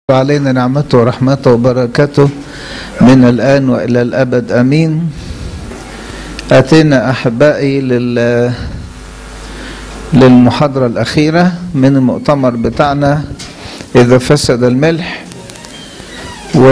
علينا نعمته ورحمته وبركاته من الآن وإلى الأبد أمين أتينا أحبائي لل للمحاضرة الأخيرة من المؤتمر بتاعنا إذا فسد الملح و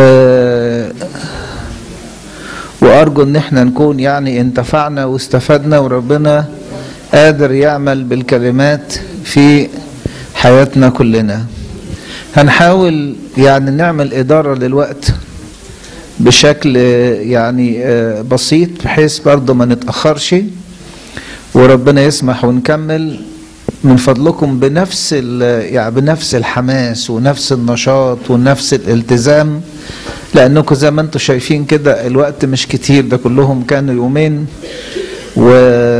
وأرجو إن احنا نكون يعني انتفعنا واستفدنا وربنا قادر يعمل بالكلمات في حياتنا كلنا هنحاول يعني نعمل إدارة للوقت بشكل يعني بسيط بحيث برضه ما نتأخرش وربنا يسمح ونكمل من فضلكم بنفس يعني بنفس الحماس ونفس النشاط ونفس الالتزام لانكم زي ما انتم شايفين كده الوقت مش كتير ده كلهم كانوا يومين و...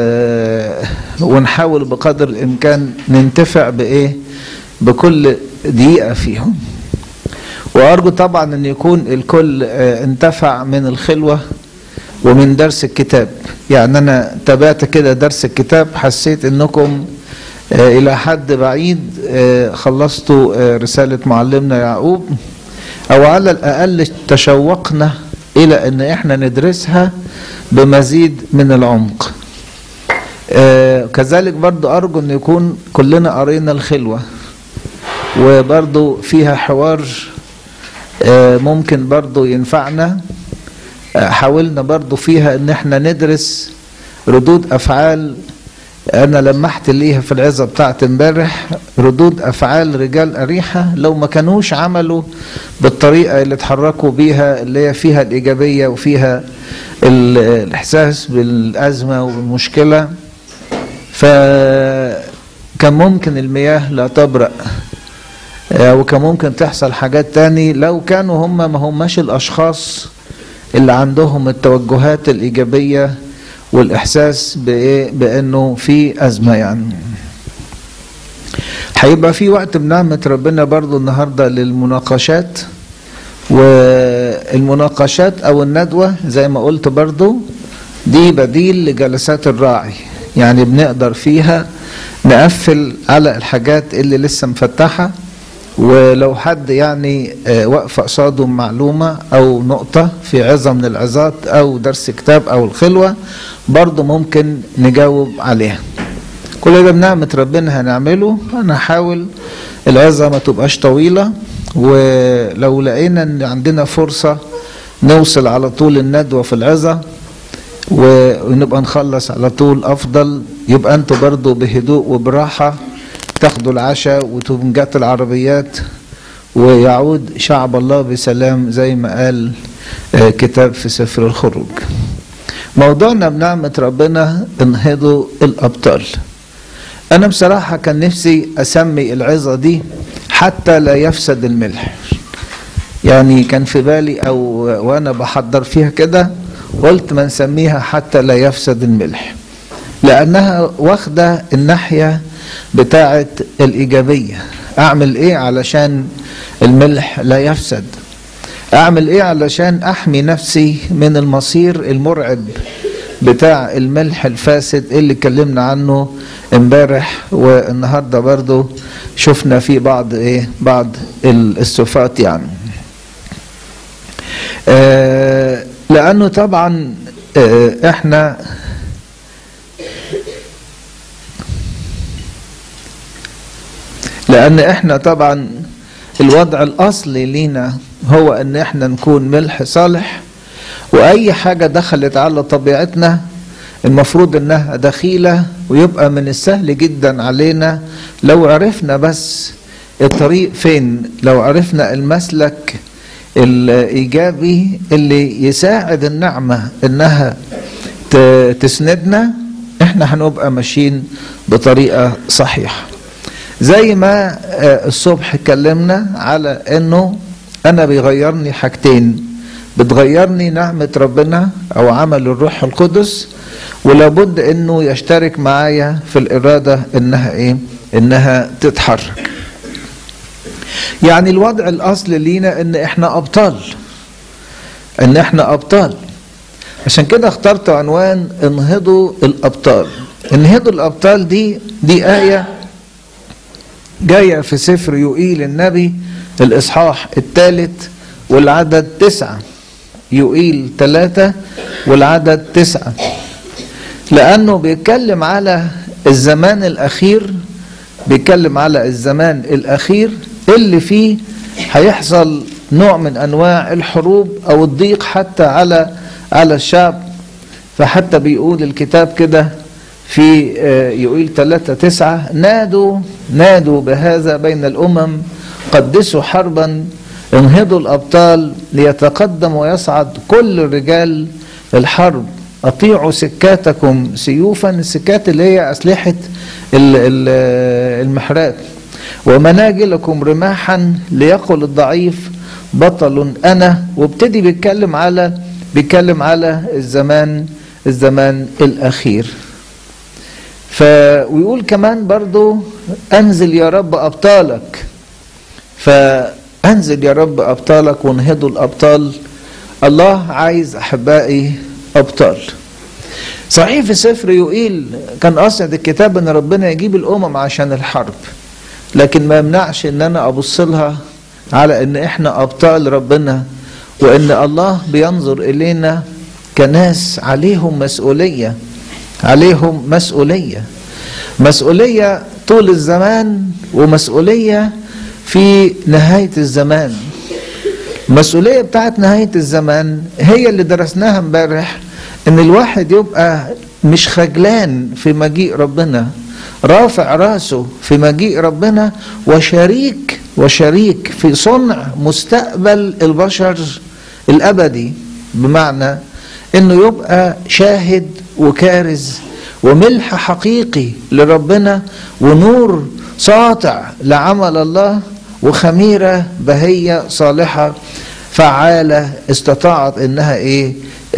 ونحاول بقدر الامكان ننتفع بايه بكل دقيقه فيهم وارجو طبعا ان يكون الكل انتفع من الخلوه ومن درس الكتاب يعني انا تابعت كده درس الكتاب حسيت انكم الى حد بعيد خلصتوا رساله معلمنا يعقوب او على الاقل تشوقنا الى ان احنا ندرسها بمزيد من العمق كذلك برضو ارجو ان يكون كلنا قرينا الخلوه وبرضو فيها حوار ممكن برضو ينفعنا حاولنا برضو فيها ان احنا ندرس ردود افعال انا لمحت ليها في العظه بتاعت امبارح ردود افعال رجال اريحه لو ما كانوش عملوا بالطريقه اللي اتحركوا بيها اللي هي فيها الايجابيه وفيها الاحساس بالازمه والمشكله فكان ممكن المياه لا تبرأ وكان ممكن تحصل حاجات تاني لو كانوا هم ما هماش الاشخاص اللي عندهم التوجهات الايجابيه والاحساس بايه بانه في ازمه يعني هيبقى في وقت بنعمه ربنا برضو النهارده للمناقشات والمناقشات او الندوه زي ما قلت برضو دي بديل لجلسات الراعي يعني بنقدر فيها نقفل على الحاجات اللي لسه مفتحه ولو حد يعني واقفه قصاده معلومه او نقطه في عظه من العظات او درس كتاب او الخلوه برضه ممكن نجاوب عليها كل ده بنعمه ربنا هنعمله انا هحاول العظه ما تبقاش طويله ولو لقينا ان عندنا فرصه نوصل على طول الندوه في العظه ونبقى نخلص على طول افضل يبقى انتوا برضه بهدوء وبراحه تاخدوا العشاء وتنجت العربيات ويعود شعب الله بسلام زي ما قال كتاب في سفر الخروج موضوعنا بنعمة ربنا انهضوا الأبطال أنا بصراحة كان نفسي أسمي العظة دي حتى لا يفسد الملح يعني كان في بالي أو وأنا بحضر فيها كده قلت ما نسميها حتى لا يفسد الملح لأنها واخدة الناحية بتاعة الإيجابية أعمل إيه علشان الملح لا يفسد أعمل إيه علشان أحمي نفسي من المصير المرعب بتاع الملح الفاسد اللي اتكلمنا عنه امبارح والنهارده برضو شفنا فيه بعض ايه بعض الصفات يعني آه لانه طبعا آه احنا لان احنا طبعا الوضع الاصلي لينا هو ان احنا نكون ملح صالح واي حاجه دخلت على طبيعتنا المفروض انها دخيله ويبقى من السهل جدا علينا لو عرفنا بس الطريق فين لو عرفنا المسلك الايجابي اللي يساعد النعمه انها تسندنا احنا هنبقى ماشيين بطريقه صحيحه زي ما الصبح اتكلمنا على انه انا بيغيرني حاجتين بتغيرني نعمة ربنا او عمل الروح القدس ولابد انه يشترك معايا في الارادة انها ايه انها تتحرك يعني الوضع الاصلي لينا ان احنا ابطال ان احنا ابطال عشان كده اخترت عنوان انهضوا الابطال انهضوا الابطال دي دي ايه جايه في سفر يوئيل النبي الإصحاح الثالث والعدد تسعة يقيل ثلاثة والعدد تسعة لأنه بيتكلم على الزمان الأخير بيتكلم على الزمان الأخير اللي فيه هيحصل نوع من أنواع الحروب أو الضيق حتى على على الشعب فحتى بيقول الكتاب كده في يقول ثلاثة تسعة نادوا نادوا بهذا بين الأمم قدسوا حربا انهضوا الأبطال ليتقدم ويصعد كل رجال الحرب أطيعوا سكاتكم سيوفا السكات اللي هي أسلحة المحرات ومناجلكم رماحا ليقل الضعيف بطل أنا وابتدي بيتكلم على بيتكلم على الزمان الزمان الأخير ف ويقول كمان برضو أنزل يا رب أبطالك فأنزل يا رب أبطالك وانهضوا الأبطال الله عايز أحبائي أبطال صحيح في سفر يقيل كان قصد الكتاب ان ربنا يجيب الامم عشان الحرب لكن ما يمنعش ان انا ابص لها على ان احنا ابطال ربنا وان الله بينظر الينا كناس عليهم مسؤوليه عليهم مسؤوليه مسؤوليه طول الزمان ومسؤوليه في نهايه الزمان المسؤوليه بتاعت نهايه الزمان هي اللي درسناها امبارح ان الواحد يبقى مش خجلان في مجيء ربنا رافع راسه في مجيء ربنا وشريك وشريك في صنع مستقبل البشر الابدي بمعنى انه يبقى شاهد وكارز وملح حقيقي لربنا ونور ساطع لعمل الله وخميره بهيه صالحه فعاله استطاعت انها ايه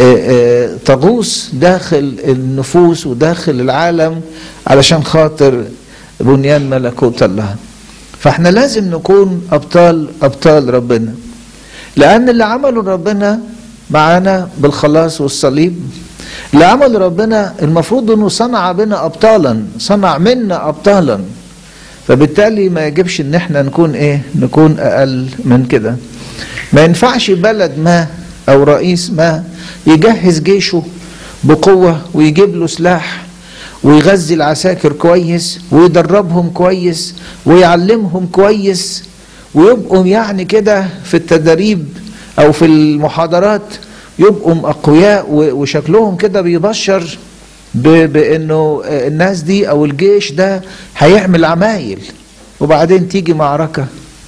تغوص داخل النفوس وداخل العالم علشان خاطر بنيان ملكوت الله فاحنا لازم نكون ابطال ابطال ربنا لان اللي عمله ربنا معانا بالخلاص والصليب اللي عمل ربنا المفروض انه صنع بنا ابطالا صنع منا ابطالا فبالتالي ما يجبش ان احنا نكون ايه نكون اقل من كده ما ينفعش بلد ما او رئيس ما يجهز جيشه بقوة ويجيب له سلاح ويغذي العساكر كويس ويدربهم كويس ويعلمهم كويس ويبقوا يعني كده في التدريب او في المحاضرات يبقوا اقوياء وشكلهم كده بيبشر بانه الناس دي او الجيش ده هيعمل عمايل وبعدين تيجي معركة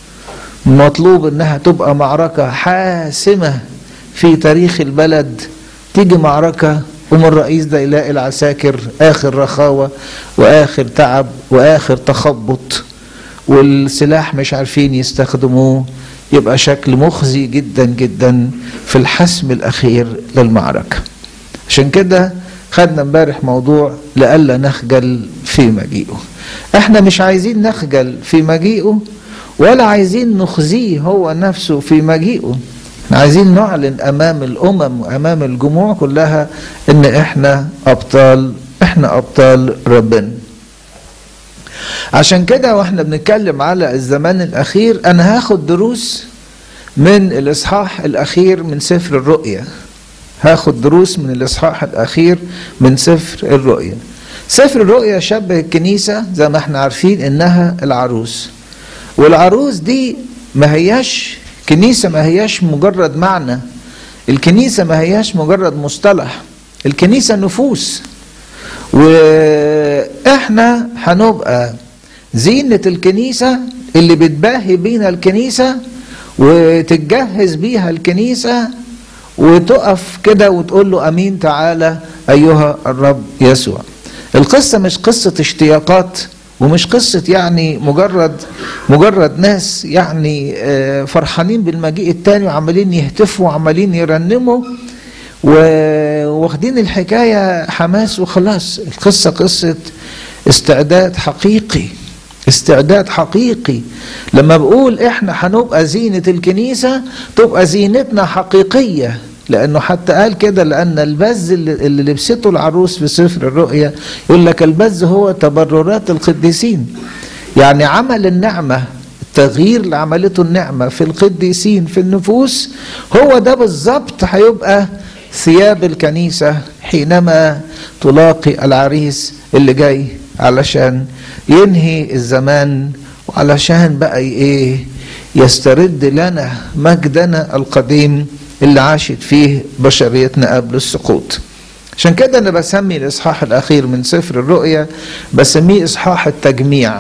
مطلوب انها تبقى معركة حاسمة في تاريخ البلد تيجي معركة ومن الرئيس ده يلاقي العساكر آخر رخاوة وآخر تعب وآخر تخبط والسلاح مش عارفين يستخدموه يبقى شكل مخزي جدا جدا في الحسم الأخير للمعركة عشان كده خدنا امبارح موضوع لئلا نخجل في مجيئه احنا مش عايزين نخجل في مجيئه ولا عايزين نخزيه هو نفسه في مجيئه عايزين نعلن امام الامم وامام الجموع كلها ان احنا ابطال احنا ابطال ربنا عشان كده واحنا بنتكلم على الزمان الاخير انا هاخد دروس من الاصحاح الاخير من سفر الرؤيا هاخد دروس من الاصحاح الاخير من سفر الرؤيا سفر الرؤيا شبه الكنيسه زي ما احنا عارفين انها العروس والعروس دي ما هياش كنيسة ما هياش مجرد معنى الكنيسة ما هياش مجرد مصطلح الكنيسة نفوس واحنا هنبقى زينة الكنيسة اللي بتباهي بينا الكنيسة وتتجهز بيها الكنيسة وتقف كده وتقول له امين تعالى ايها الرب يسوع القصة مش قصة اشتياقات ومش قصة يعني مجرد مجرد ناس يعني فرحانين بالمجيء التاني وعمالين يهتفوا وعمالين يرنموا واخدين الحكاية حماس وخلاص القصة قصة استعداد حقيقي استعداد حقيقي لما بقول احنا هنبقى زينة الكنيسة تبقى زينتنا حقيقية لانه حتى قال كده لان البز اللي, اللي لبسته العروس في سفر الرؤيا يقول لك البز هو تبررات القديسين يعني عمل النعمه تغيير اللي عملته النعمة في القديسين في النفوس هو ده بالظبط هيبقى ثياب الكنيسة حينما تلاقي العريس اللي جاي علشان ينهي الزمان وعلشان بقى ايه يسترد لنا مجدنا القديم اللي عاشت فيه بشريتنا قبل السقوط عشان كده انا بسمي الاصحاح الاخير من سفر الرؤيا بسميه اصحاح التجميع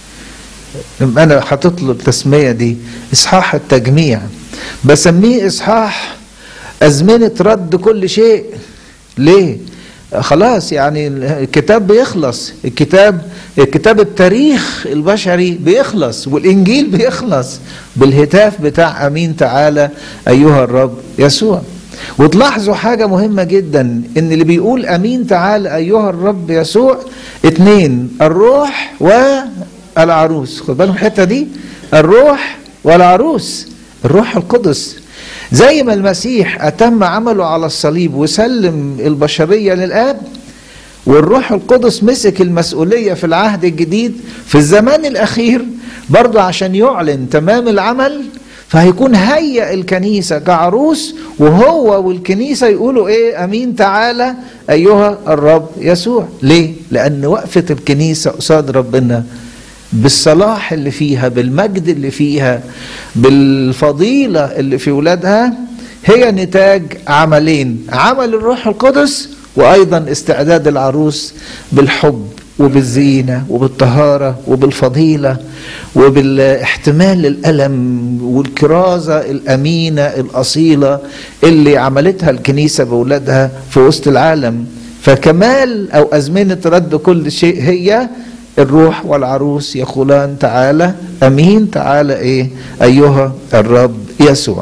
انا حاطط له التسميه دي اصحاح التجميع بسميه اصحاح ازمنه رد كل شيء ليه خلاص يعني الكتاب بيخلص الكتاب الكتاب التاريخ البشري بيخلص والانجيل بيخلص بالهتاف بتاع امين تعالى ايها الرب يسوع وتلاحظوا حاجة مهمة جدا ان اللي بيقول امين تعالى ايها الرب يسوع اتنين الروح والعروس خد بالهم الحتة دي الروح والعروس الروح القدس زي ما المسيح أتم عمله على الصليب وسلم البشرية للآب والروح القدس مسك المسؤولية في العهد الجديد في الزمان الأخير برضه عشان يعلن تمام العمل فهيكون هيئ الكنيسة كعروس وهو والكنيسة يقولوا ايه امين تعالى ايها الرب يسوع ليه لان وقفة الكنيسة قصاد ربنا بالصلاح اللي فيها بالمجد اللي فيها بالفضيلة اللي في ولادها هي نتاج عملين عمل الروح القدس وأيضا استعداد العروس بالحب وبالزينة وبالطهارة وبالفضيلة وبالاحتمال الألم والكرازة الأمينة الأصيلة اللي عملتها الكنيسة بأولادها في وسط العالم فكمال أو أزمنة رد كل شيء هي الروح والعروس يقولان تعالى امين تعالى ايه ايها الرب يسوع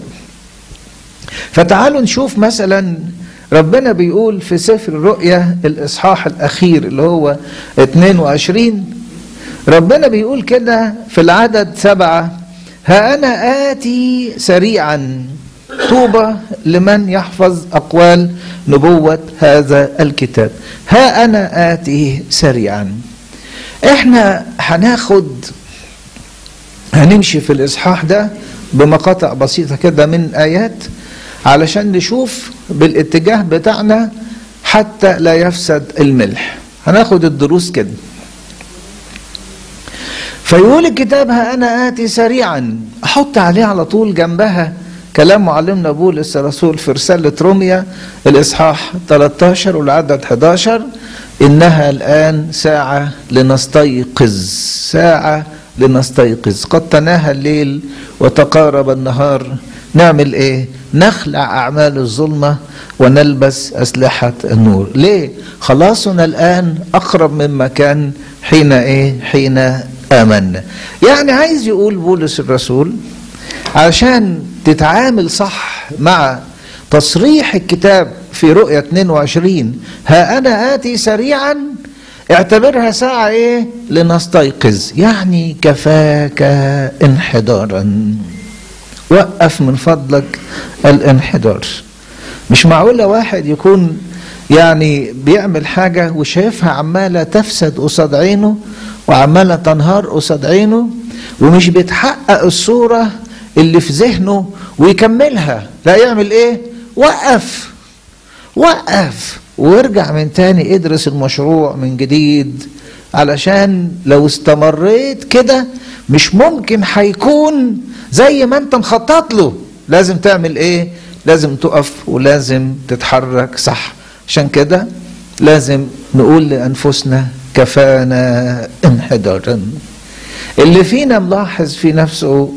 فتعالوا نشوف مثلا ربنا بيقول في سفر الرؤيا الاصحاح الاخير اللي هو 22 ربنا بيقول كده في العدد سبعة ها انا اتي سريعا طوبى لمن يحفظ اقوال نبوة هذا الكتاب ها انا اتي سريعا احنا هناخد هنمشي في الاصحاح ده بمقاطع بسيطة كده من ايات علشان نشوف بالاتجاه بتاعنا حتى لا يفسد الملح هناخد الدروس كده فيقول الكتاب ها انا اتي سريعا احط عليه على طول جنبها كلام معلمنا بولس الرسول في رسالة روميا الإصحاح 13 والعدد 11 إنها الآن ساعة لنستيقظ ساعة لنستيقظ قد تناهى الليل وتقارب النهار نعمل إيه نخلع أعمال الظلمة ونلبس أسلحة النور ليه خلاصنا الآن أقرب مما كان حين إيه حين آمنا يعني عايز يقول بولس الرسول عشان تتعامل صح مع تصريح الكتاب في رؤية 22 ها أنا آتي سريعا اعتبرها ساعة ايه لنستيقظ يعني كفاك انحدارا وقف من فضلك الانحدار مش معقولة واحد يكون يعني بيعمل حاجة وشايفها عمالة تفسد قصاد عينه وعمالة تنهار قصاد عينه ومش بيتحقق الصورة اللي في ذهنه ويكملها لا يعمل ايه وقف وقف وارجع من تاني ادرس المشروع من جديد علشان لو استمريت كده مش ممكن هيكون زي ما انت مخطط له لازم تعمل ايه لازم تقف ولازم تتحرك صح عشان كده لازم نقول لانفسنا كفانا انحدارا اللي فينا ملاحظ في نفسه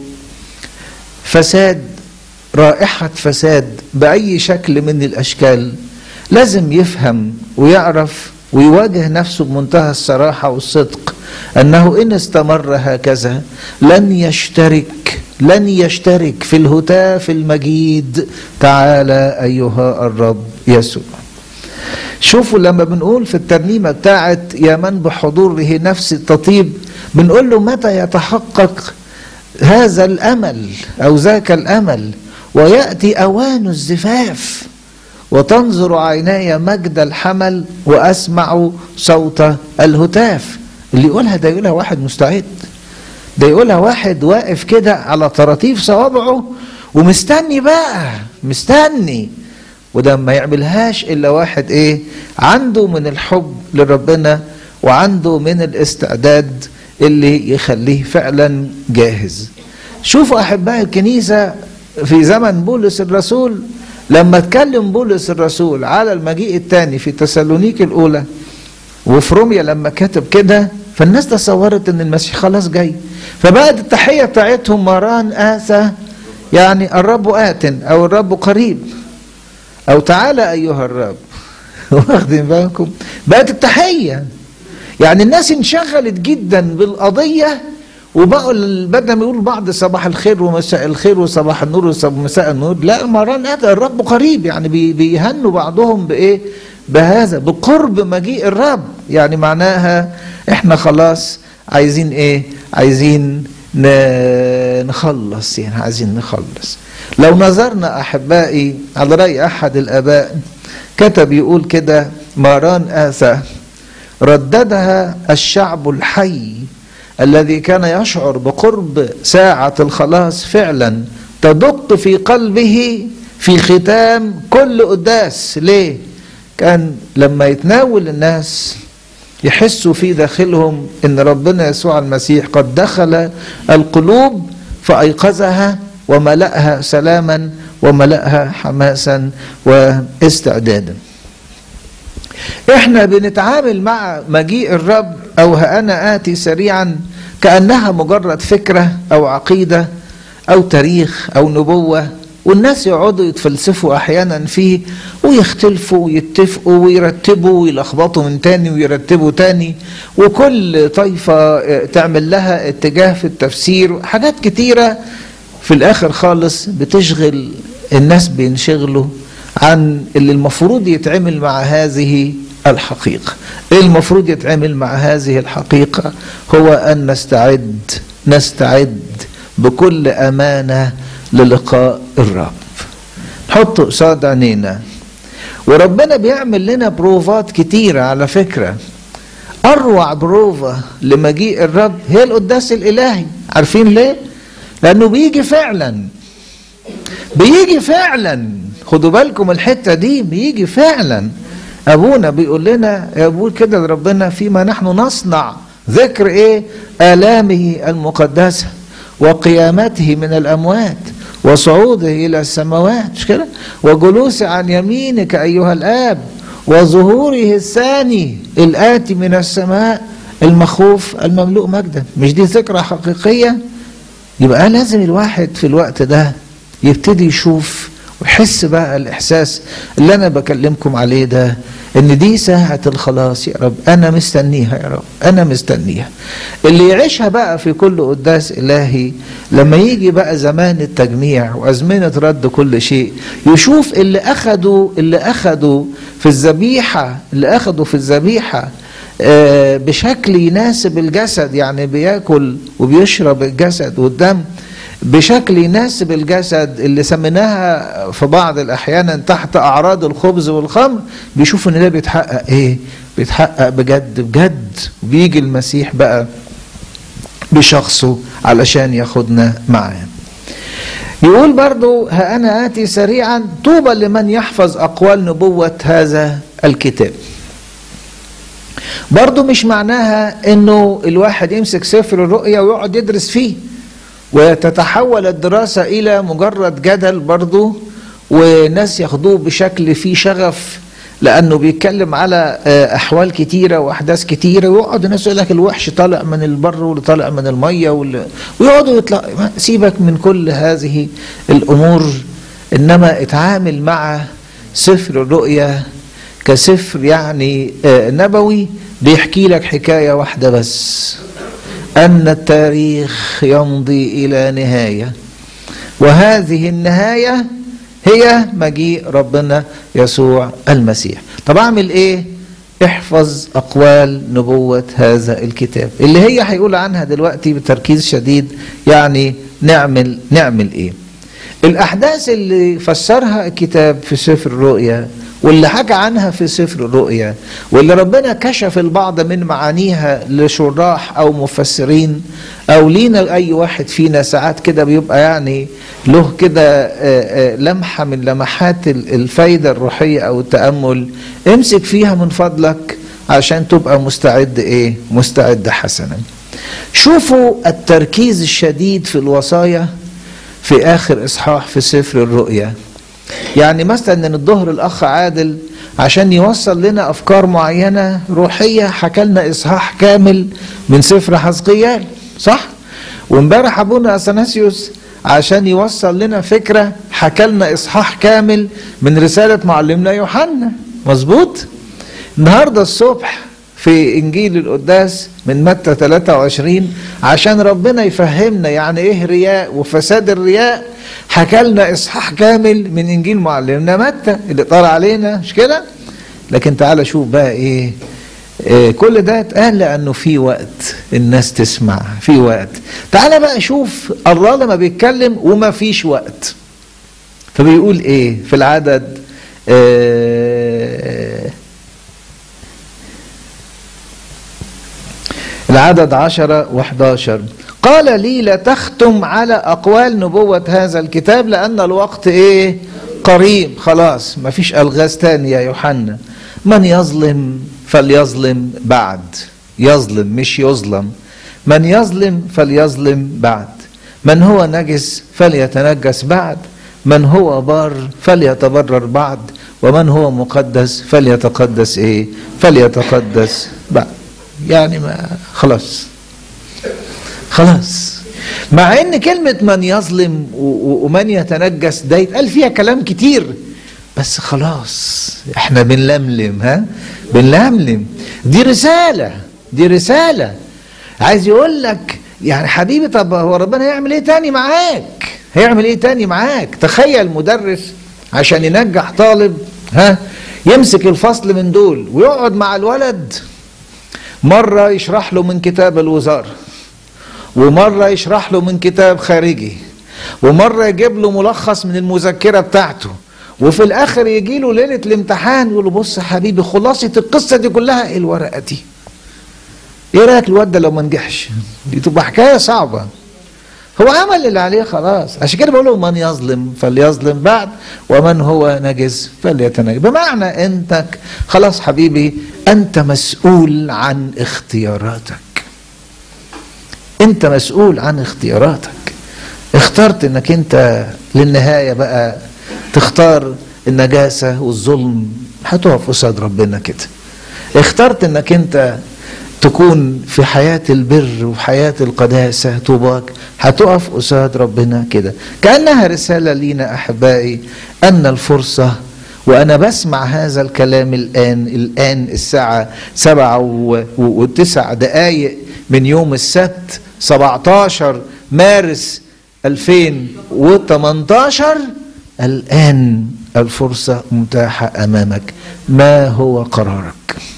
فساد رائحة فساد بأي شكل من الأشكال لازم يفهم ويعرف ويواجه نفسه بمنتهى الصراحة والصدق أنه إن استمر هكذا لن يشترك لن يشترك في الهتاف المجيد تعالى أيها الرب يسوع شوفوا لما بنقول في الترنيمة بتاعت يا من بحضوره نفسي تطيب بنقول له متى يتحقق هذا الامل او ذاك الامل وياتي اوان الزفاف وتنظر عيناي مجد الحمل واسمع صوت الهتاف اللي يقولها ده يقولها واحد مستعد ده يقولها واحد واقف كده على طراطيف صوابعه ومستني بقى مستني وده ما يعملهاش الا واحد ايه عنده من الحب لربنا وعنده من الاستعداد اللي يخليه فعلا جاهز شوفوا احباء الكنيسه في زمن بولس الرسول لما اتكلم بولس الرسول على المجيء الثاني في تسالونيك الاولى وفي روميا لما كتب كده فالناس تصورت ان المسيح خلاص جاي فبقت التحيه بتاعتهم مران اسى يعني الرب ات او الرب قريب او تعالى ايها الرب واخدين بالكم بقت التحيه يعني الناس انشغلت جدا بالقضيه وبقوا بدل ما يقولوا بعض صباح الخير ومساء الخير وصباح النور ومساء النور لا مران اتى الرب قريب يعني بيهنوا بعضهم بايه بهذا بقرب مجيء الرب يعني معناها احنا خلاص عايزين ايه عايزين نخلص يعني عايزين نخلص لو نظرنا احبائي على راي احد الاباء كتب يقول كده ماران اثى رددها الشعب الحي الذي كان يشعر بقرب ساعه الخلاص فعلا تدق في قلبه في ختام كل قداس ليه كان لما يتناول الناس يحسوا في داخلهم ان ربنا يسوع المسيح قد دخل القلوب فايقظها وملأها سلاما وملأها حماسا واستعدادا احنا بنتعامل مع مجيء الرب او ها انا اتي سريعا كانها مجرد فكره او عقيده او تاريخ او نبوه والناس يقعدوا يتفلسفوا احيانا فيه ويختلفوا ويتفقوا ويرتبوا ويلخبطوا من تاني ويرتبوا تاني وكل طائفه تعمل لها اتجاه في التفسير حاجات كتيره في الاخر خالص بتشغل الناس بينشغلوا عن اللي المفروض يتعمل مع هذه الحقيقه ايه المفروض يتعمل مع هذه الحقيقه هو ان نستعد نستعد بكل امانه للقاء الرب نحط قصاد عينينا وربنا بيعمل لنا بروفات كتيرة على فكرة أروع بروفة لمجيء الرب هي القداس الإلهي عارفين ليه؟ لأنه بيجي فعلا بيجي فعلا خدوا بالكم الحتة دي بيجي فعلا أبونا بيقول لنا يقول كده لربنا فيما نحن نصنع ذكر إيه؟ آلامه المقدسة وقيامته من الأموات وصعوده إلى السماوات مش كده وجلوس عن يمينك أيها الآب وظهوره الثاني الآتي من السماء المخوف المملوء مجدا مش دي ذكرى حقيقية يبقى لازم الواحد في الوقت ده يبتدي يشوف ويحس بقى الإحساس اللي أنا بكلمكم عليه ده ان دي ساعة الخلاص يا رب انا مستنيها يا رب انا مستنيها اللي يعيشها بقى في كل قداس الهي لما يجي بقى زمان التجميع وازمنة رد كل شيء يشوف اللي اخدوا اللي اخدوا في الذبيحة اللي اخدوا في الذبيحة آه بشكل يناسب الجسد يعني بياكل وبيشرب الجسد والدم بشكل يناسب الجسد اللي سميناها في بعض الاحيان تحت اعراض الخبز والخمر بيشوفوا ان ده بيتحقق ايه بيتحقق بجد بجد بيجي المسيح بقى بشخصه علشان ياخدنا معاه يقول برضو ها انا اتي سريعا طوبى لمن يحفظ اقوال نبوة هذا الكتاب برضو مش معناها انه الواحد يمسك سفر الرؤيا ويقعد يدرس فيه وتتحول الدراسة إلى مجرد جدل برضو وناس ياخدوه بشكل فيه شغف لأنه بيتكلم على أحوال كتيرة وأحداث كتيرة ويقعد الناس يقول لك الوحش طالع من البر واللي طالع من المية ويقعدوا يطلع سيبك من كل هذه الأمور إنما اتعامل مع سفر الرؤيا كسفر يعني نبوي بيحكي لك حكاية واحدة بس أن التاريخ يمضي إلى نهاية وهذه النهاية هي مجيء ربنا يسوع المسيح طب أعمل إيه احفظ أقوال نبوة هذا الكتاب اللي هي هيقول عنها دلوقتي بتركيز شديد يعني نعمل نعمل إيه الأحداث اللي فسرها الكتاب في سفر الرؤيا واللي حكى عنها في سفر الرؤيا واللي ربنا كشف البعض من معانيها لشراح او مفسرين او لينا اي واحد فينا ساعات كده بيبقى يعني له كده لمحه من لمحات الفايده الروحيه او التامل امسك فيها من فضلك عشان تبقى مستعد ايه مستعد حسنا شوفوا التركيز الشديد في الوصايا في اخر اصحاح في سفر الرؤيا يعني مثلا ان الظهر الاخ عادل عشان يوصل لنا افكار معينه روحيه حكى لنا اصحاح كامل من سفر حزقيال صح وامبارح ابونا اثناسيوس عشان يوصل لنا فكره حكى لنا اصحاح كامل من رساله معلمنا يوحنا مظبوط النهارده الصبح في انجيل القداس من متى 23 عشان ربنا يفهمنا يعني ايه رياء وفساد الرياء حكى لنا اصحاح كامل من انجيل معلمنا متى اللي طار علينا مش كده لكن تعالى شوف بقى ايه, إيه كل ده اتقال لانه في وقت الناس تسمع في وقت تعالى بقى شوف الله لما بيتكلم وما فيش وقت فبيقول ايه في العدد إيه العدد عشرة وحداشر قال لي لا تختم على أقوال نبوة هذا الكتاب لأن الوقت إيه قريب خلاص ما فيش ألغاز تاني يا يوحنا من يظلم فليظلم بعد يظلم مش يظلم من يظلم فليظلم بعد من هو نجس فليتنجس بعد من هو بار فليتبرر بعد ومن هو مقدس فليتقدس ايه فليتقدس بعد يعني ما خلاص خلاص مع ان كلمة من يظلم ومن يتنجس ده يتقال فيها كلام كتير بس خلاص احنا بنلملم ها بنلملم دي رسالة دي رسالة عايز يقول لك يعني حبيبي طب هو ربنا هيعمل ايه تاني معاك هيعمل ايه تاني معاك تخيل مدرس عشان ينجح طالب ها يمسك الفصل من دول ويقعد مع الولد مرة يشرح له من كتاب الوزارة ومرة يشرح له من كتاب خارجي ومرة يجيب له ملخص من المذكرة بتاعته وفي الآخر يجي له ليلة الامتحان يقول له بص يا حبيبي خلاصة القصة دي كلها ايه الورقة دي ايه رأيك الواد ده لو ما نجحش دي تبقى حكاية صعبة هو عمل اللي عليه خلاص عشان كده بقول من يظلم فليظلم بعد ومن هو نجس فليتنجس بمعنى انك خلاص حبيبي انت مسؤول عن اختياراتك انت مسؤول عن اختياراتك اخترت انك انت للنهايه بقى تختار النجاسه والظلم هتقف قصاد ربنا كده اخترت انك انت تكون في حياة البر وحياة القداسة طوباك هتقف قصاد ربنا كده كأنها رسالة لينا أحبائي أن الفرصة وأنا بسمع هذا الكلام الآن الآن الساعة سبعة وتسع دقايق من يوم السبت 17 مارس 2018 الآن الفرصة متاحة أمامك ما هو قرارك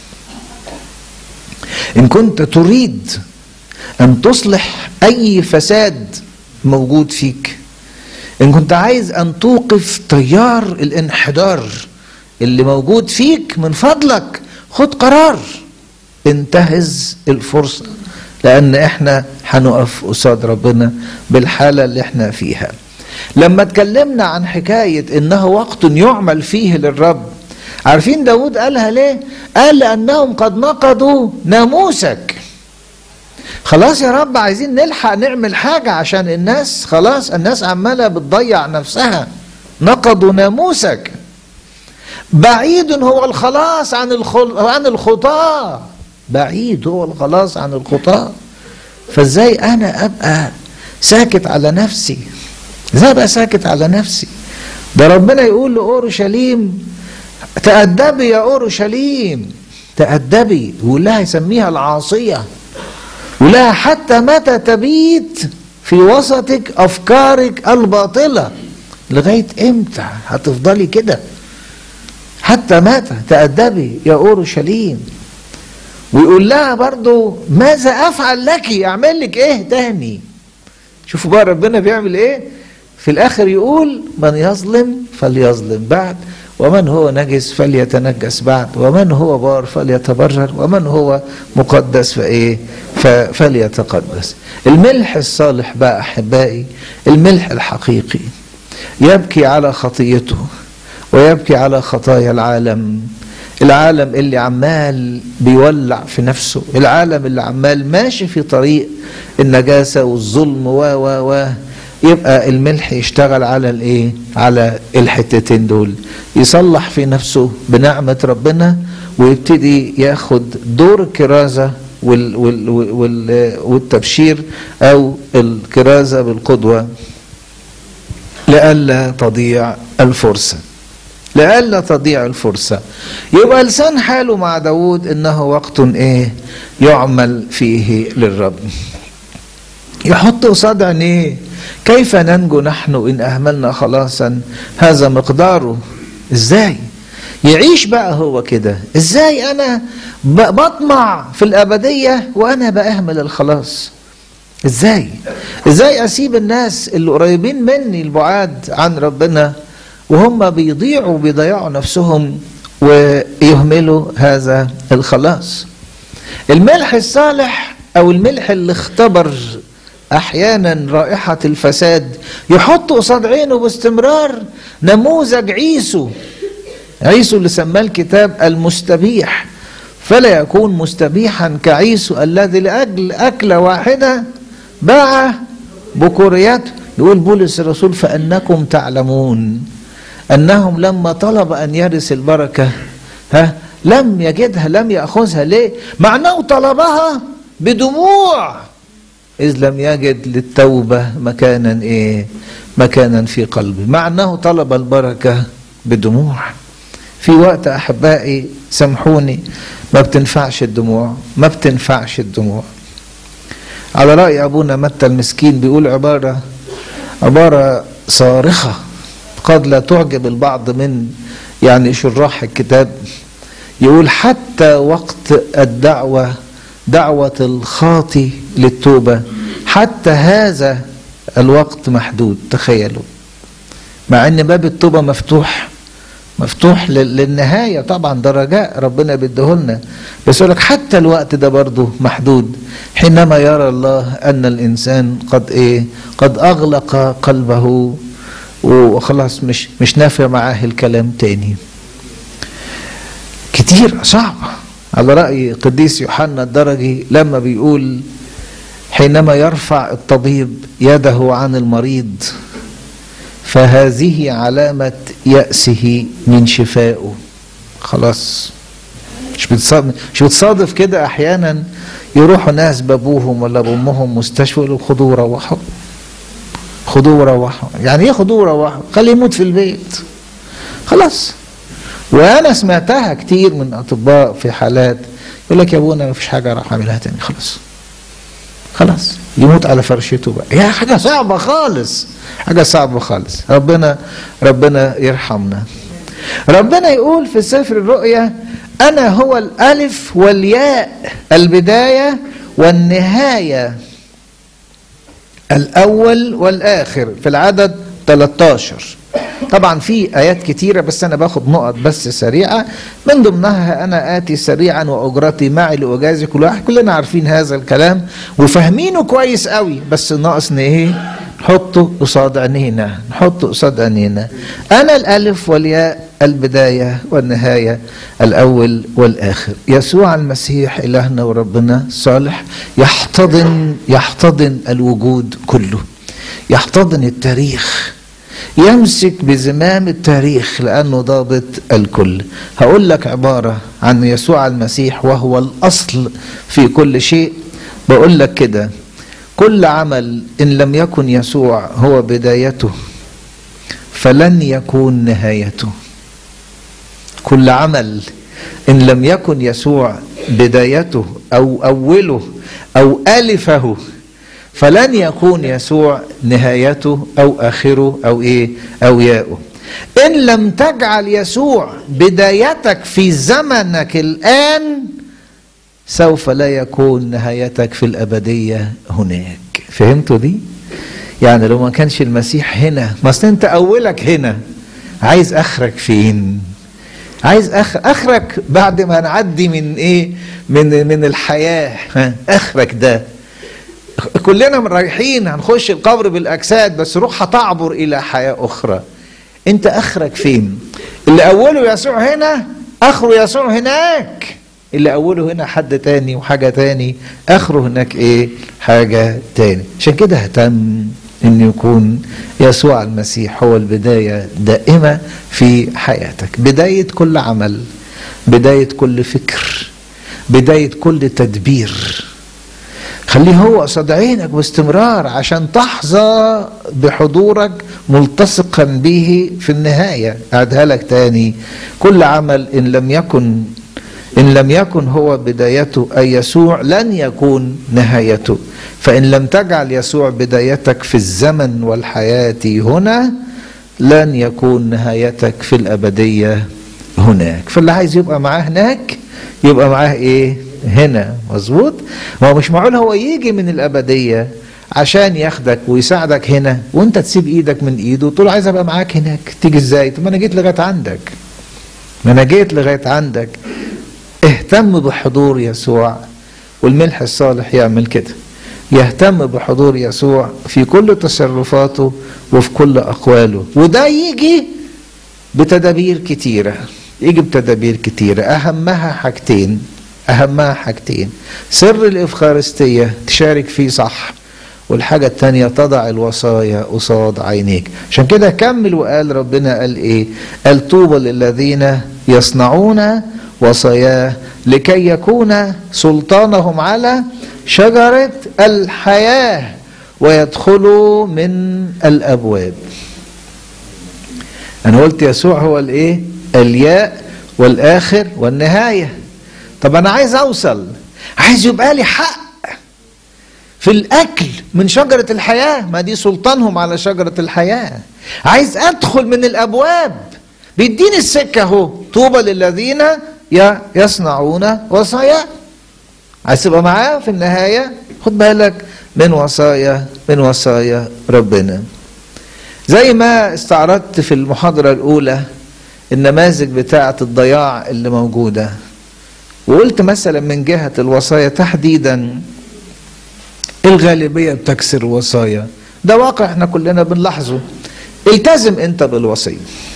إن كنت تريد أن تصلح أي فساد موجود فيك إن كنت عايز أن توقف تيار الانحدار اللي موجود فيك من فضلك خد قرار انتهز الفرصة لأن إحنا هنقف قصاد ربنا بالحالة اللي إحنا فيها لما اتكلمنا عن حكاية إنه وقت يعمل فيه للرب عارفين داود قالها ليه قال لأنهم قد نقضوا ناموسك خلاص يا رب عايزين نلحق نعمل حاجة عشان الناس خلاص الناس عمالة بتضيع نفسها نقضوا ناموسك بعيد هو الخلاص عن الخل... عن الخطاة بعيد هو الخلاص عن الخطاة فازاي انا ابقى ساكت على نفسي ازاي ابقى ساكت على نفسي ده ربنا يقول لاورشليم تأدبي يا أورشليم تأدبي ولها يسميها العاصية ولها حتى متى تبيت في وسطك أفكارك الباطلة لغاية إمتى هتفضلي كده حتى متى تأدبي يا أورشليم ويقول لها برضو ماذا أفعل لك أعمل لك إيه تاني شوفوا بقى ربنا بيعمل إيه في الآخر يقول من يظلم فليظلم بعد ومن هو نجس فليتنجس بعد ومن هو بار فليتبرر ومن هو مقدس فايه فليتقدس الملح الصالح بقى احبائي الملح الحقيقي يبكي على خطيته ويبكي على خطايا العالم العالم اللي عمال بيولع في نفسه العالم اللي عمال ماشي في طريق النجاسة والظلم و و و يبقى الملح يشتغل على الايه على الحتتين دول يصلح في نفسه بنعمة ربنا ويبتدي ياخد دور الكرازة وال وال وال والتبشير او الكرازة بالقدوة لئلا تضيع الفرصة لئلا تضيع الفرصة يبقى لسان حاله مع داود انه وقت ايه يعمل فيه للرب يحط قصاد عينيه كيف ننجو نحن ان اهملنا خلاصا هذا مقداره ازاي يعيش بقى هو كده ازاي انا بطمع في الابديه وانا باهمل الخلاص ازاي ازاي اسيب الناس اللي قريبين مني البعاد عن ربنا وهم بيضيعوا وبيضيعوا نفسهم ويهملوا هذا الخلاص الملح الصالح او الملح اللي اختبر احيانا رائحه الفساد يحط قصاد عينه باستمرار نموذج عيسو عيسو اللي سماه الكتاب المستبيح فلا يكون مستبيحا كعيسو الذي لاجل اكله واحده باع بكورياته يقول بولس الرسول فانكم تعلمون انهم لما طلب ان يرث البركه ها لم يجدها لم ياخذها ليه مع انه طلبها بدموع اذ لم يجد للتوبه مكانا ايه مكانا في قلبه مع انه طلب البركه بدموع في وقت احبائي سامحوني ما بتنفعش الدموع ما بتنفعش الدموع على راي ابونا متى المسكين بيقول عباره عباره صارخه قد لا تعجب البعض من يعني شراح الكتاب يقول حتى وقت الدعوة دعوة الخاطي للتوبة حتى هذا الوقت محدود تخيلوا مع ان باب التوبة مفتوح مفتوح للنهاية طبعا ده رجاء ربنا بيديهولنا بس يقول لك حتى الوقت ده برضه محدود حينما يرى الله ان الانسان قد ايه قد اغلق قلبه وخلاص مش مش نافع معاه الكلام تاني كتير صعبة على رأي قديس يوحنا الدرجي لما بيقول حينما يرفع الطبيب يده عن المريض فهذه علامة يأسه من شفائه خلاص مش بتصادف مش بتصادف كده احيانا يروحوا ناس بابوهم ولا بامهم مستشفى يقولوا خدوه روحوا خدوه وروحوا يعني ايه خدوه وروحوا خليه يموت في البيت خلاص وانا سمعتها كتير من اطباء في حالات يقول لك يا ابونا ما فيش حاجه راح اعملها تاني خلاص خلاص يموت على فرشته بقى يا حاجه صعبه خالص حاجه صعبه خالص ربنا ربنا يرحمنا ربنا يقول في سفر الرؤيا انا هو الالف والياء البدايه والنهايه الأول والآخر في العدد 13 طبعا في آيات كتيرة بس أنا باخد نقط بس سريعة من ضمنها أنا آتي سريعا وأجرتي معي لأجازي كل واحد كلنا عارفين هذا الكلام وفاهمينه كويس قوي بس ناقص إيه نحطه قصاد عينينا نحطه قصاد عينينا أنا الألف والياء البداية والنهاية الأول والآخر يسوع المسيح إلهنا وربنا صالح يحتضن يحتضن الوجود كله يحتضن التاريخ يمسك بزمام التاريخ لأنه ضابط الكل هقول لك عبارة عن يسوع المسيح وهو الأصل في كل شيء بقول لك كده كل عمل إن لم يكن يسوع هو بدايته فلن يكون نهايته كل عمل إن لم يكن يسوع بدايته أو أوله أو ألفه فلن يكون يسوع نهايته أو آخره أو إيه أو ياؤه إن لم تجعل يسوع بدايتك في زمنك الآن سوف لا يكون نهايتك في الأبدية هناك فهمتوا دي؟ يعني لو ما كانش المسيح هنا ما أصل أنت أولك هنا عايز اخرك فين عايز أخ... اخرك بعد ما نعدي من ايه من من الحياه ها اخرك ده كلنا رايحين هنخش القبر بالاجساد بس روح هتعبر الى حياه اخرى انت اخرك فين اللي اوله يسوع هنا اخره يسوع هناك اللي اوله هنا حد تاني وحاجه تاني اخره هناك ايه حاجه تاني عشان كده اهتم ان يكون يسوع المسيح هو البدايه دائمه في حياتك بدايه كل عمل بدايه كل فكر بدايه كل تدبير خليه هو قصاد عينك باستمرار عشان تحظى بحضورك ملتصقا به في النهايه اعدها لك تاني كل عمل ان لم يكن ان لم يكن هو بدايته اي يسوع لن يكون نهايته فان لم تجعل يسوع بدايتك في الزمن والحياه هنا لن يكون نهايتك في الابديه هناك فاللي عايز يبقى معاه هناك يبقى معاه ايه هنا مظبوط ما هو مش معقول هو يجي من الابديه عشان ياخدك ويساعدك هنا وانت تسيب ايدك من ايده وتقول له عايز ابقى معاك هناك تيجي ازاي طب ما انا جيت لغايه عندك ما انا جيت لغايه عندك اهتم بحضور يسوع والملح الصالح يعمل كده يهتم بحضور يسوع في كل تصرفاته وفي كل اقواله وده يجي بتدابير كتيره يجي بتدابير كتيره اهمها حاجتين اهمها حاجتين سر الافخارستيه تشارك فيه صح والحاجة التانية تضع الوصايا قصاد عينيك عشان كده كمل وقال ربنا قال ايه قال طوبى للذين يصنعون وصاياه لكي يكون سلطانهم على شجرة الحياة ويدخلوا من الأبواب أنا قلت يسوع هو الإيه الياء والآخر والنهاية طب أنا عايز أوصل عايز يبقى لي حق في الأكل من شجرة الحياة ما دي سلطانهم على شجرة الحياة عايز أدخل من الأبواب بيديني السكة اهو طوبى للذين يصنعون وصايا عايز تبقى معاه في النهاية خد بالك من وصايا من وصايا ربنا زي ما استعرضت في المحاضرة الأولى النماذج بتاعة الضياع اللي موجودة وقلت مثلا من جهة الوصايا تحديدا الغالبية بتكسر الوصايا ده واقع احنا كلنا بنلاحظه التزم انت بالوصية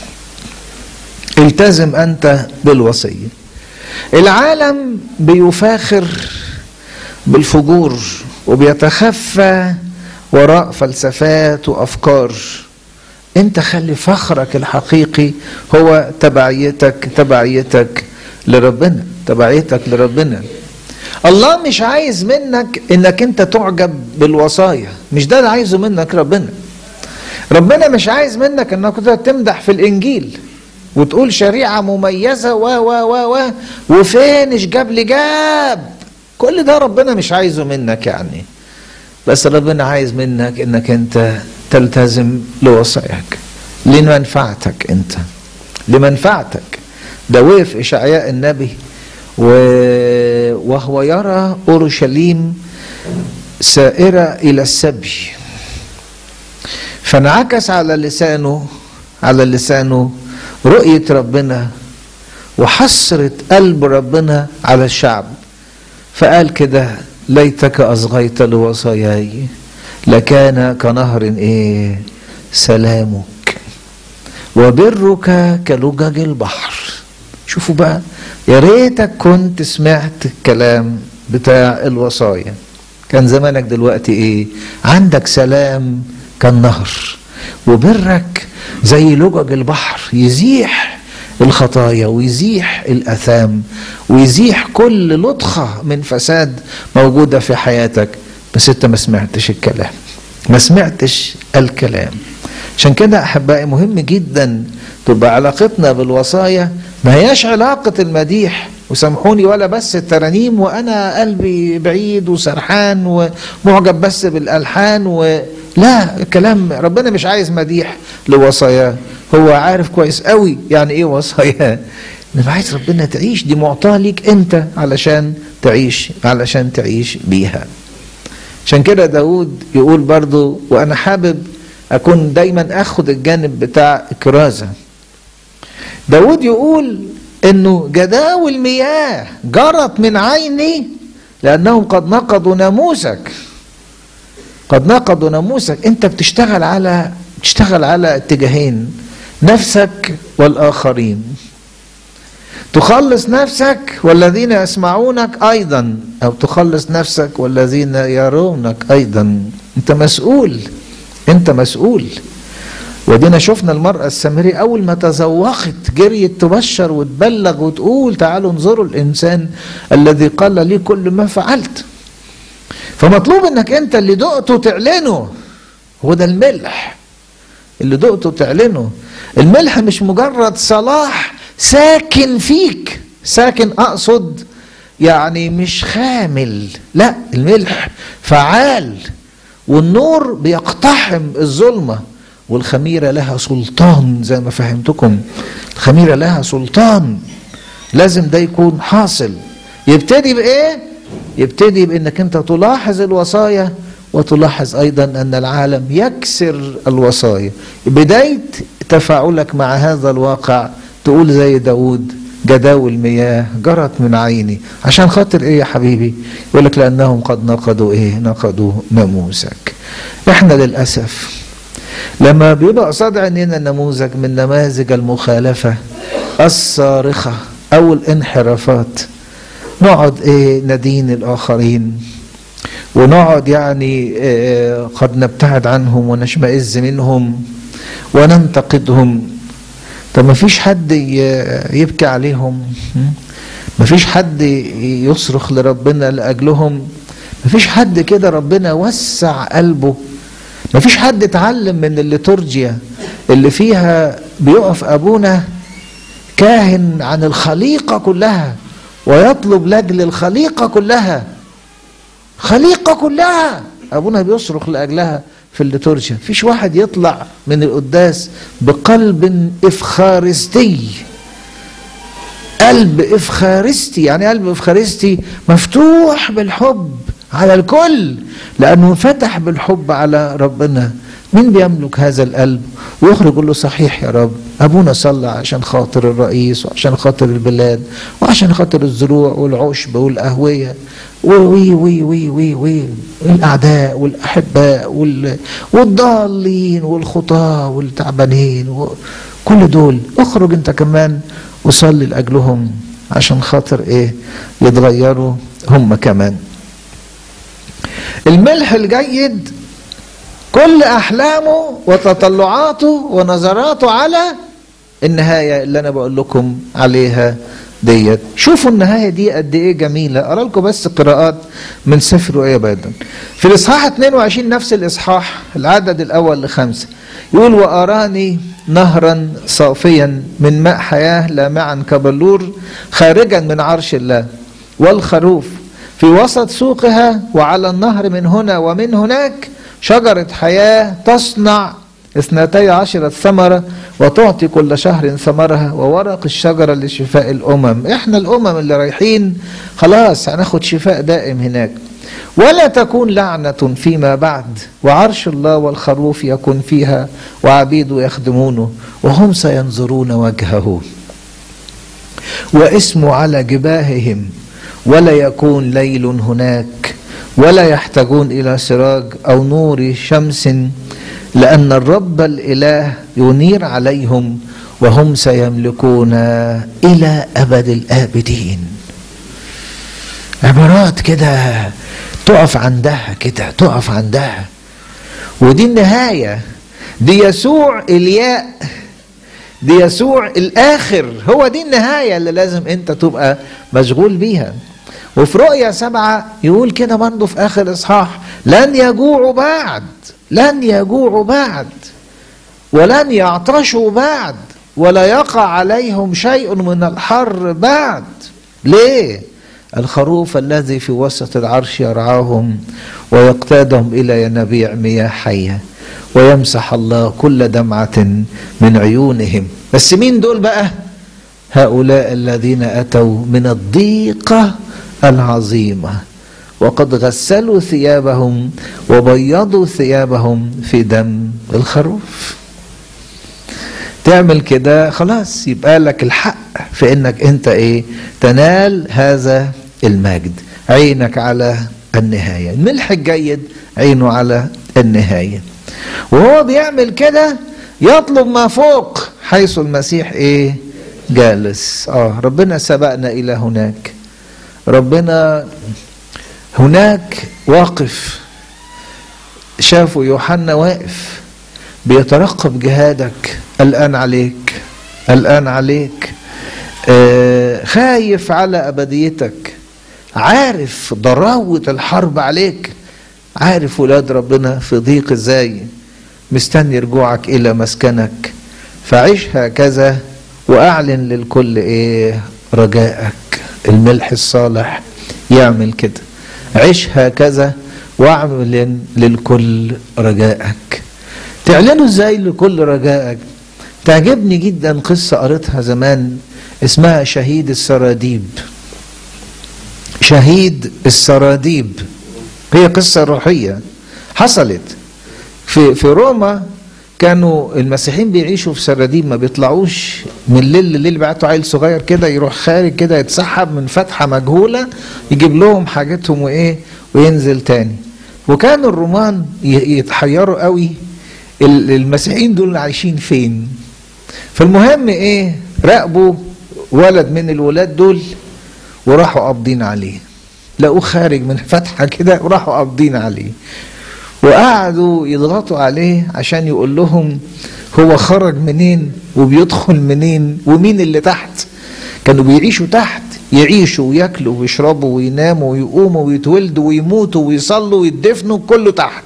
التزم انت بالوصيه العالم بيفاخر بالفجور وبيتخفى وراء فلسفات وافكار انت خلي فخرك الحقيقي هو تبعيتك تبعيتك لربنا تبعيتك لربنا الله مش عايز منك انك انت تعجب بالوصايا مش ده اللي عايزه منك ربنا ربنا مش عايز منك انك تمدح في الانجيل وتقول شريعة مميزة و و و و وفين ايش جاب لي جاب كل ده ربنا مش عايزه منك يعني بس ربنا عايز منك انك انت تلتزم لوصاياك لمنفعتك انت لمنفعتك ده وقف اشعياء النبي و... وهو يرى اورشليم سائرة الى السبي فانعكس على لسانه على لسانه رؤية ربنا وحسرة قلب ربنا على الشعب فقال كده ليتك أصغيت لوصاياي لكان كنهر إيه سلامك وبرك كلجج البحر شوفوا بقى يا ريتك كنت سمعت الكلام بتاع الوصايا كان زمانك دلوقتي ايه عندك سلام كالنهر وبرك زي لجج البحر يزيح الخطايا ويزيح الاثام ويزيح كل لطخه من فساد موجوده في حياتك بس انت ما سمعتش الكلام ما سمعتش الكلام عشان كده احبائي مهم جدا تبقى علاقتنا بالوصايا ما هياش علاقه المديح وسامحوني ولا بس الترانيم وانا قلبي بعيد وسرحان ومعجب بس بالالحان و لا الكلام ربنا مش عايز مديح لوصاياه هو عارف كويس قوي يعني ايه وصاياه انما عايز ربنا تعيش دي معطاه ليك انت علشان تعيش علشان تعيش بيها عشان كده داود يقول برضو وانا حابب اكون دايما اخد الجانب بتاع الكرازه داود يقول انه جداول مياه جرت من عيني لانهم قد نقضوا ناموسك قد نقضوا ناموسك انت بتشتغل على بتشتغل على اتجاهين نفسك والاخرين تخلص نفسك والذين يسمعونك ايضا او تخلص نفسك والذين يرونك ايضا انت مسؤول انت مسؤول ودينا شفنا المرأة السامرية أول ما تذوقت جريت تبشر وتبلغ وتقول تعالوا انظروا الإنسان الذي قال لي كل ما فعلت فمطلوب انك انت اللي دقته تعلنه هو ده الملح اللي دقته تعلنه الملح مش مجرد صلاح ساكن فيك ساكن اقصد يعني مش خامل لا الملح فعال والنور بيقتحم الظلمه والخميره لها سلطان زي ما فهمتكم الخميره لها سلطان لازم ده يكون حاصل يبتدي بايه يبتدي بانك انت تلاحظ الوصايا وتلاحظ ايضا ان العالم يكسر الوصايا بدايه تفاعلك مع هذا الواقع تقول زي داود جداول المياه جرت من عيني عشان خاطر ايه يا حبيبي يقول لك لانهم قد نقضوا ايه نقضوا ناموسك احنا للاسف لما بيبقى قصاد عينينا نموذج من نماذج المخالفه الصارخه او الانحرافات نقعد ايه ندين الاخرين ونقعد يعني آه قد نبتعد عنهم ونشمئز منهم وننتقدهم طب ما فيش حد يبكي عليهم ما فيش حد يصرخ لربنا لاجلهم ما فيش حد كده ربنا وسع قلبه ما فيش حد اتعلم من الليتورجيا اللي فيها بيقف ابونا كاهن عن الخليقه كلها ويطلب لاجل الخليقه كلها خليقه كلها ابونا بيصرخ لاجلها في الليتورجيا فيش واحد يطلع من القداس بقلب افخارستي قلب افخارستي يعني قلب افخارستي مفتوح بالحب على الكل لانه فتح بالحب على ربنا مين بيملك هذا القلب ويخرج يقول له صحيح يا رب ابونا صلى عشان خاطر الرئيس وعشان خاطر البلاد وعشان خاطر الزروع والعشب والقهويه وي وي وي وي وي الاعداء والاحباء وال... والضالين والخطاه والتعبانين و... كل دول اخرج انت كمان وصلي لاجلهم عشان خاطر ايه يتغيروا هم كمان الملح الجيد كل احلامه وتطلعاته ونظراته على النهايه اللي انا بقول لكم عليها ديت شوفوا النهايه دي قد ايه جميله اقرا لكم بس قراءات من سفر رؤيا بيضا في الاصحاح 22 نفس الاصحاح العدد الاول لخمسه يقول واراني نهرا صافيا من ماء حياه لامعا كبلور خارجا من عرش الله والخروف في وسط سوقها وعلى النهر من هنا ومن هناك شجرة حياة تصنع اثنتي عشرة ثمرة وتعطي كل شهر ثمرها وورق الشجرة لشفاء الأمم احنا الأمم اللي رايحين خلاص هناخد شفاء دائم هناك ولا تكون لعنة فيما بعد وعرش الله والخروف يكون فيها وعبيده يخدمونه وهم سينظرون وجهه واسمه على جباههم ولا يكون ليل هناك ولا يحتاجون الى سراج او نور شمس لان الرب الاله ينير عليهم وهم سيملكون الى ابد الابدين عبارات كده تقف عندها كده تقف عندها ودي النهايه دي يسوع الياء دي يسوع الاخر هو دي النهايه اللي لازم انت تبقى مشغول بيها وفي رؤيا سبعة يقول كده برضه في آخر إصحاح لن يجوعوا بعد لن يجوعوا بعد ولن يعطشوا بعد ولا يقع عليهم شيء من الحر بعد ليه الخروف الذي في وسط العرش يرعاهم ويقتادهم إلى ينابيع مياه حية ويمسح الله كل دمعة من عيونهم بس مين دول بقى هؤلاء الذين أتوا من الضيقة العظيمه وقد غسلوا ثيابهم وبيضوا ثيابهم في دم الخروف تعمل كده خلاص يبقى لك الحق في انك انت ايه تنال هذا المجد عينك على النهاية الملح الجيد عينه على النهاية وهو بيعمل كده يطلب ما فوق حيث المسيح ايه جالس اه ربنا سبقنا الى هناك ربنا هناك واقف شافوا يوحنا واقف بيترقب جهادك الآن عليك الآن عليك آه خايف على أبديتك عارف ضراوة الحرب عليك عارف ولاد ربنا في ضيق ازاي مستني رجوعك إلى مسكنك فعيش هكذا وأعلن للكل إيه رجائك الملح الصالح يعمل كده عيش هكذا واعلن للكل رجائك تعلنه ازاي لكل رجائك تعجبني جدا قصة قريتها زمان اسمها شهيد السراديب شهيد السراديب هي قصة روحية حصلت في في روما كانوا المسيحيين بيعيشوا في سراديب ما بيطلعوش من الليل لليل بعتوا عيل صغير كده يروح خارج كده يتسحب من فتحة مجهولة يجيب لهم حاجتهم وايه وينزل تاني وكانوا الرومان يتحيروا قوي المسيحيين دول عايشين فين فالمهم ايه راقبوا ولد من الولاد دول وراحوا قابضين عليه لقوه خارج من فتحة كده وراحوا قابضين عليه وقعدوا يضغطوا عليه عشان يقول لهم هو خرج منين وبيدخل منين ومين اللي تحت كانوا بيعيشوا تحت يعيشوا وياكلوا ويشربوا ويناموا ويقوموا ويتولدوا ويموتوا ويصلوا ويدفنوا كله تحت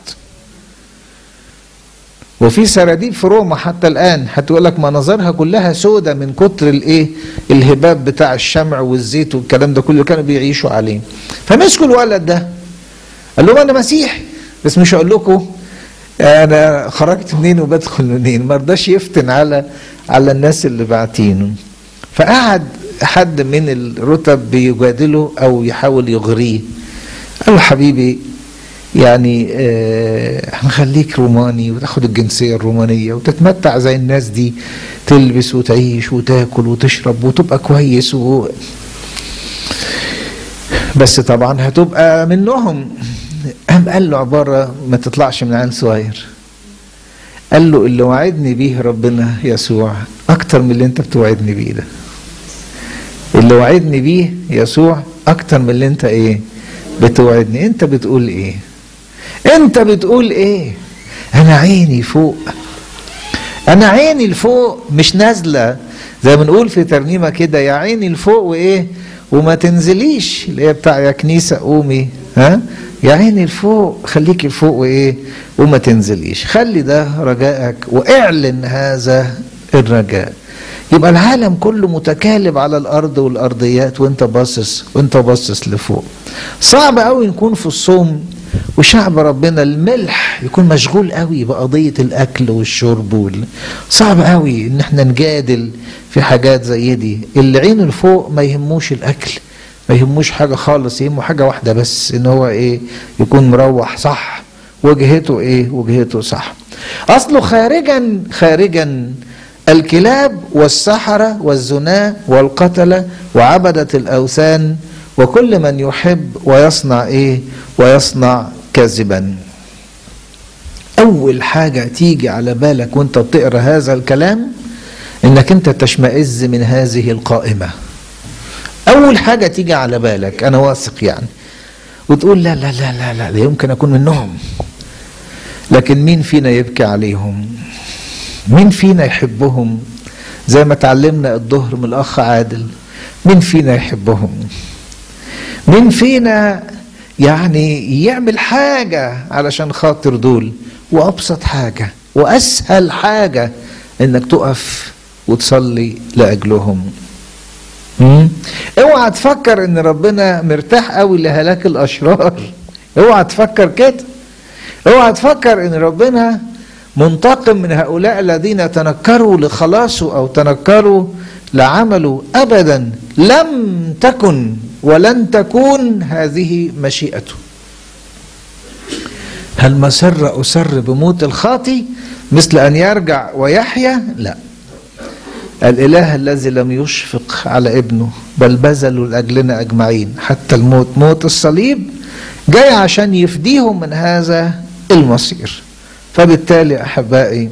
وفي سراديب في روما حتى الان هتقول لك مناظرها كلها سودة من كتر الايه الهباب بتاع الشمع والزيت والكلام ده كله كانوا بيعيشوا عليه فمسكوا الولد ده قال لهم انا مسيحي بس مش هقول لكم انا خرجت منين وبدخل منين ما رضاش يفتن على على الناس اللي باعتينه فقعد حد من الرتب بيجادله او يحاول يغريه قال له حبيبي يعني آه هنخليك روماني وتاخد الجنسية الرومانية وتتمتع زي الناس دي تلبس وتعيش وتاكل وتشرب وتبقى كويس و... بس طبعا هتبقى منهم قام قال له عبارة ما تطلعش من عين صغير قال له اللي وعدني بيه ربنا يسوع أكتر من اللي أنت بتوعدني بيه ده اللي وعدني بيه يسوع أكتر من اللي أنت إيه بتوعدني أنت بتقول إيه أنت بتقول إيه أنا عيني فوق أنا عيني لفوق مش نازلة زي ما بنقول في ترنيمة كده يا عيني لفوق وإيه وما تنزليش اللي هي بتاع يا كنيسة قومي ها يا عيني لفوق خليكي لفوق وايه وما تنزليش خلي ده رجائك واعلن هذا الرجاء يبقى العالم كله متكالب على الارض والارضيات وانت باصص وانت باصص لفوق صعب قوي نكون في الصوم وشعب ربنا الملح يكون مشغول قوي بقضية الأكل والشرب وال... صعب قوي إن احنا نجادل في حاجات زي دي اللي عينه لفوق ما يهموش الأكل ما يهموش حاجة خالص يهمه حاجة واحدة بس ان هو ايه يكون مروح صح وجهته ايه وجهته صح اصله خارجا خارجا الكلاب والسحرة والزنا والقتلة وعبدة الأوثان وكل من يحب ويصنع ايه ويصنع كذبا اول حاجة تيجي على بالك وانت بتقرا هذا الكلام انك انت تشمئز من هذه القائمه اول حاجه تيجي على بالك انا واثق يعني وتقول لا لا لا لا لا, لا يمكن اكون منهم لكن مين فينا يبكي عليهم مين فينا يحبهم زي ما تعلمنا الظهر من الاخ عادل مين فينا يحبهم مين فينا يعني يعمل حاجة علشان خاطر دول وأبسط حاجة وأسهل حاجة إنك تقف وتصلي لأجلهم مم. اوعى تفكر ان ربنا مرتاح قوي لهلاك الاشرار اوعى تفكر كده اوعى تفكر ان ربنا منتقم من هؤلاء الذين تنكروا لخلاصه او تنكروا لعمله ابدا لم تكن ولن تكون هذه مشيئته هل مسر اسر بموت الخاطي مثل ان يرجع ويحيا لا الإله الذي لم يشفق على ابنه بل بذلوا لأجلنا أجمعين حتى الموت موت الصليب جاي عشان يفديهم من هذا المصير فبالتالي أحبائي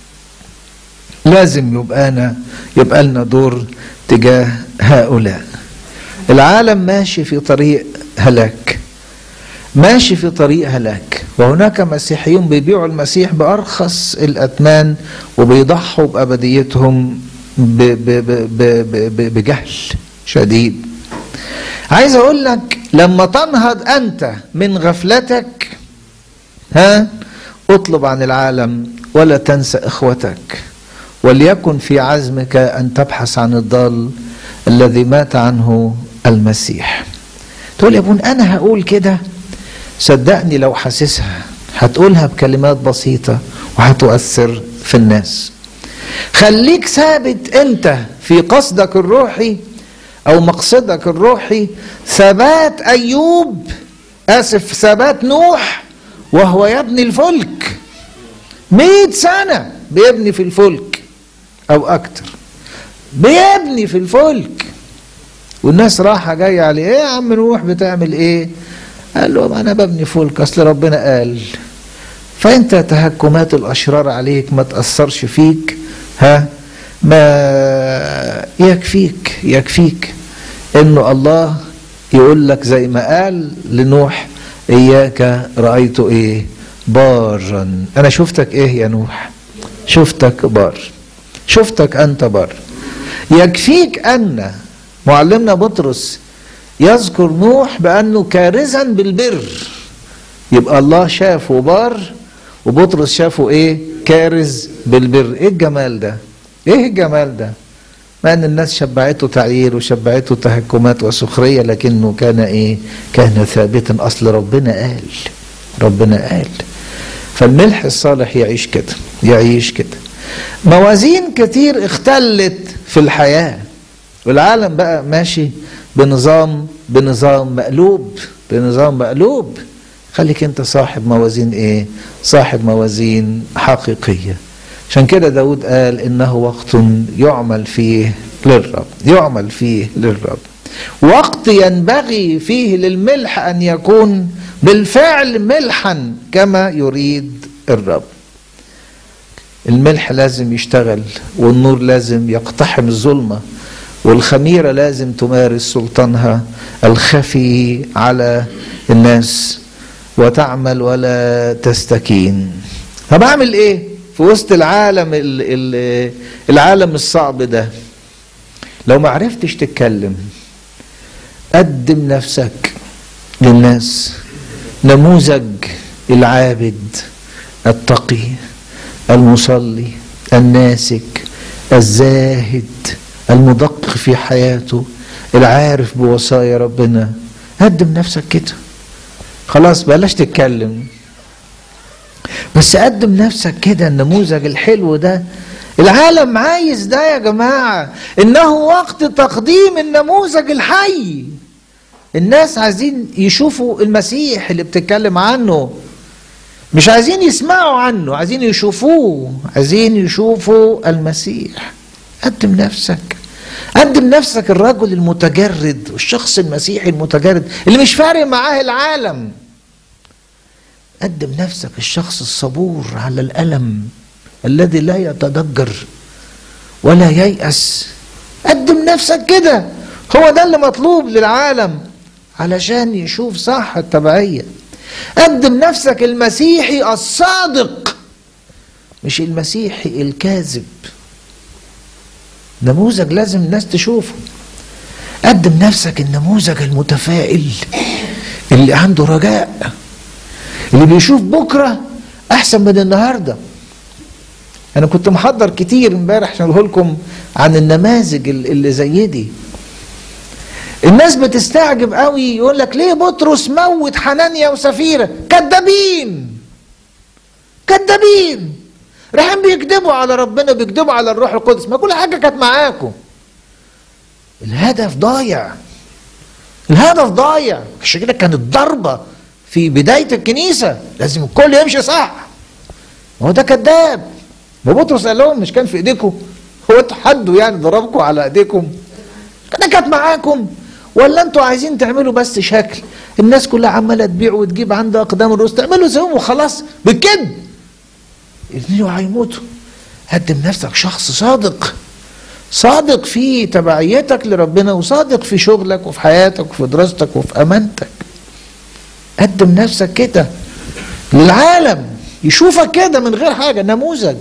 لازم يبقى أنا يبقى لنا دور تجاه هؤلاء العالم ماشي في طريق هلاك ماشي في طريق هلاك وهناك مسيحيون بيبيعوا المسيح بأرخص الأثمان وبيضحوا بأبديتهم ب- ب- ب- ب- ب- بجهل شديد عايز أقول لك لما تنهض أنت من غفلتك ها اطلب عن العالم ولا تنسى إخوتك وليكن في عزمك أن تبحث عن الضال الذي مات عنه المسيح تقول يا ابون أنا هقول كده صدقني لو حاسسها هتقولها بكلمات بسيطة وهتؤثر في الناس خليك ثابت انت في قصدك الروحي او مقصدك الروحي ثبات ايوب اسف ثبات نوح وهو يبني الفلك مئة سنة بيبني في الفلك او اكتر بيبني في الفلك والناس راحة جاية عليه ايه يا عم نوح بتعمل ايه قال له انا ببني فلك اصل ربنا قال فانت تهكمات الاشرار عليك ما تاثرش فيك ها ما يكفيك يكفيك انه الله يقول لك زي ما قال لنوح اياك رايت ايه بارا انا شفتك ايه يا نوح شفتك بار شفتك انت بار يكفيك ان معلمنا بطرس يذكر نوح بانه كارزا بالبر يبقى الله شافه بار وبطرس شافه ايه كارز بالبر ايه الجمال ده ايه الجمال ده مع ان الناس شبعته تعيير وشبعته تهكمات وسخرية لكنه كان ايه كان ثابتا اصل ربنا قال ربنا قال فالملح الصالح يعيش كده يعيش كده موازين كتير اختلت في الحياة والعالم بقى ماشي بنظام بنظام مقلوب بنظام مقلوب خليك انت صاحب موازين ايه صاحب موازين حقيقية عشان كده داود قال انه وقت يعمل فيه للرب يعمل فيه للرب وقت ينبغي فيه للملح ان يكون بالفعل ملحا كما يريد الرب الملح لازم يشتغل والنور لازم يقتحم الظلمه والخميره لازم تمارس سلطانها الخفي على الناس وتعمل ولا تستكين طب اعمل ايه في وسط العالم ال ال العالم الصعب ده لو ما عرفتش تتكلم قدم نفسك للناس نموذج العابد التقي المصلي الناسك الزاهد المدقق في حياته العارف بوصايا ربنا قدم نفسك كده خلاص بلاش تتكلم بس قدم نفسك كده النموذج الحلو ده العالم عايز ده يا جماعة إنه وقت تقديم النموذج الحي الناس عايزين يشوفوا المسيح اللي بتتكلم عنه مش عايزين يسمعوا عنه عايزين يشوفوه عايزين يشوفوا المسيح قدم نفسك قدم نفسك الرجل المتجرد والشخص المسيحي المتجرد اللي مش فارق معاه العالم قدم نفسك الشخص الصبور على الألم الذي لا يتضجر ولا ييأس قدم نفسك كده هو ده اللي مطلوب للعالم علشان يشوف صح التبعية قدم نفسك المسيحي الصادق مش المسيحي الكاذب نموذج لازم الناس تشوفه قدم نفسك النموذج المتفائل اللي عنده رجاء اللي بيشوف بكره احسن من النهارده انا كنت محضر كتير امبارح عشان اقول لكم عن النماذج اللي زي دي الناس بتستعجب قوي يقول لك ليه بطرس موت حنانيا وسفيره كذابين كذابين رايحين بيكذبوا على ربنا بيكذبوا على الروح القدس ما كل حاجه كانت معاكم الهدف ضايع الهدف ضايع عشان كده كانت ضربه في بدايه الكنيسه لازم الكل يمشي صح ما هو ده كذاب ما بطرس قال لهم مش كان في ايديكم هو انتوا حد يعني ضربكم على ايديكم انا كانت معاكم ولا انتوا عايزين تعملوا بس شكل الناس كلها عماله تبيع وتجيب عند اقدام الرؤوس تعملوا زيهم وخلاص بالكده الاثنين هيموتوا قدم نفسك شخص صادق صادق في تبعيتك لربنا وصادق في شغلك وفي حياتك وفي دراستك وفي امانتك قدم نفسك كده للعالم يشوفك كده من غير حاجه نموذج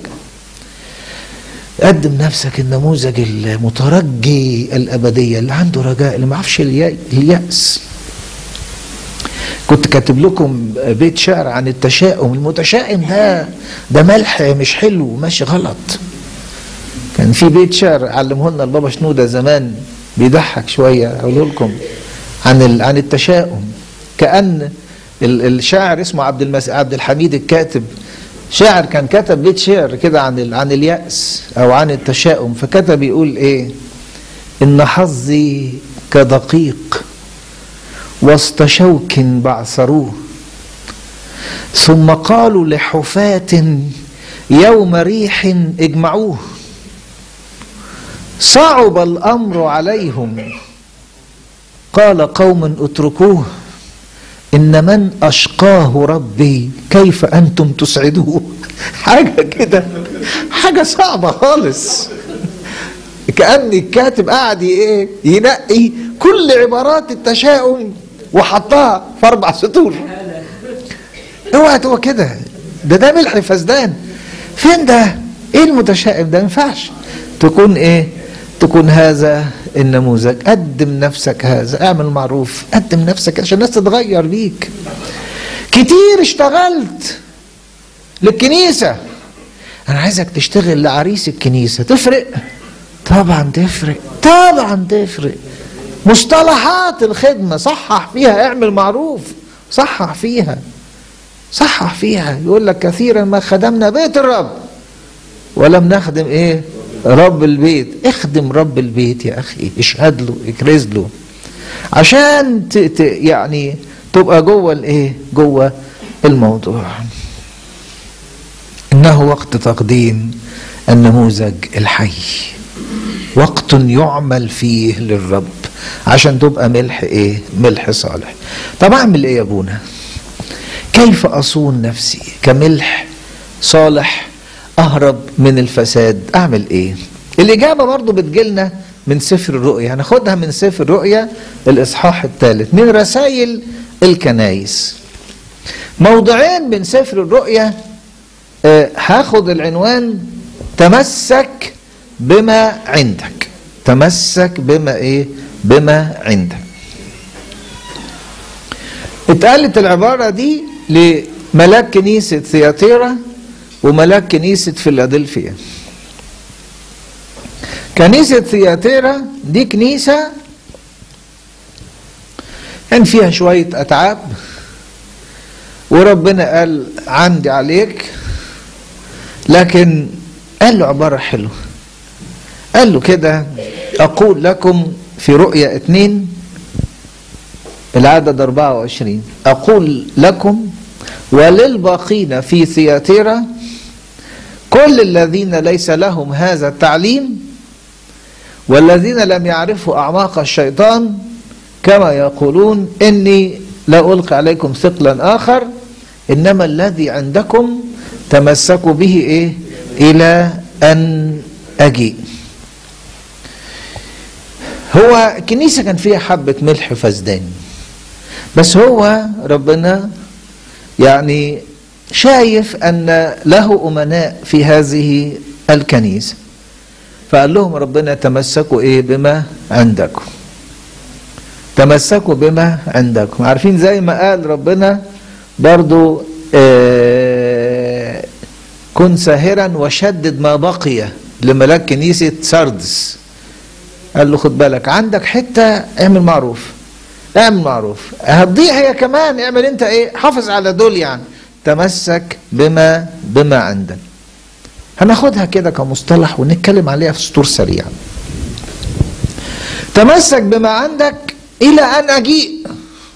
قدم نفسك النموذج المترجي الأبدية اللي عنده رجاء اللي ما عرفش اليأس كنت كاتب لكم بيت شعر عن التشاؤم المتشائم ده ده ملح مش حلو ماشي غلط كان في بيت شعر علمه لنا البابا شنودة زمان بيضحك شوية أقوله لكم عن عن التشاؤم كأن الشاعر اسمه عبد المس... عبد الحميد الكاتب شاعر كان كتب بيت شعر كده عن ال... عن اليأس أو عن التشاؤم فكتب يقول إيه إن حظي كدقيق وسط شوك بعثروه ثم قالوا لحفاة يوم ريح اجمعوه صعب الأمر عليهم قال قوم اتركوه إن من أشقاه ربي كيف أنتم تسعدوه حاجة كده حاجة صعبة خالص كأن الكاتب قاعد ايه ينقي كل عبارات التشاؤم وحطها في أربع سطور اوعى تبقى كده ده ده ملح فسدان فين ده؟ ايه المتشائم ده؟ ما ينفعش تكون ايه؟ تكون هذا النموذج قدم نفسك هذا اعمل معروف قدم نفسك عشان الناس تتغير بيك كتير اشتغلت للكنيسة انا عايزك تشتغل لعريس الكنيسة تفرق طبعا تفرق طبعا تفرق مصطلحات الخدمة صحح فيها اعمل معروف صحح فيها صحح فيها يقول لك كثيرا ما خدمنا بيت الرب ولم نخدم ايه رب البيت اخدم رب البيت يا اخي اشهد له اكرز له عشان ت ت يعني تبقى جوه الايه جوه الموضوع انه وقت تقديم النموذج الحي وقت يعمل فيه للرب عشان تبقى ملح ايه ملح صالح طب اعمل ايه يا ابونا كيف اصون نفسي كملح صالح اهرب من الفساد اعمل ايه الاجابه برضو بتجيلنا من سفر الرؤيا هناخدها من سفر الرؤيا الاصحاح الثالث من رسائل الكنايس موضعين من سفر الرؤيا آه هاخد العنوان تمسك بما عندك تمسك بما ايه بما عندك اتقالت العباره دي لملاك كنيسه ثياتيرا وملاك كنيسة فيلادلفيا كنيسة ثياتيرا دي كنيسة كان فيها شوية أتعاب وربنا قال عندي عليك لكن قال له عبارة حلوة قال له كده أقول لكم في رؤية اتنين العدد 24 أقول لكم وللباقين في ثياتيرا كل الذين ليس لهم هذا التعليم والذين لم يعرفوا أعماق الشيطان كما يقولون إني لا ألقي عليكم ثقلا آخر إنما الذي عندكم تمسكوا به إيه إلى أن أجيء هو الكنيسة كان فيها حبة ملح فسدان بس هو ربنا يعني شايف أن له أمناء في هذه الكنيسة فقال لهم ربنا تمسكوا إيه بما عندكم تمسكوا بما عندكم عارفين زي ما قال ربنا برضو آه كن ساهرا وشدد ما بقي لملاك كنيسة سردس قال له خد بالك عندك حتة اعمل معروف اعمل معروف هتضيع هي كمان اعمل انت ايه حافظ على دول يعني تمسك بما بما عندك هناخدها كده كمصطلح ونتكلم عليها في سطور سريع تمسك بما عندك الى ان اجيء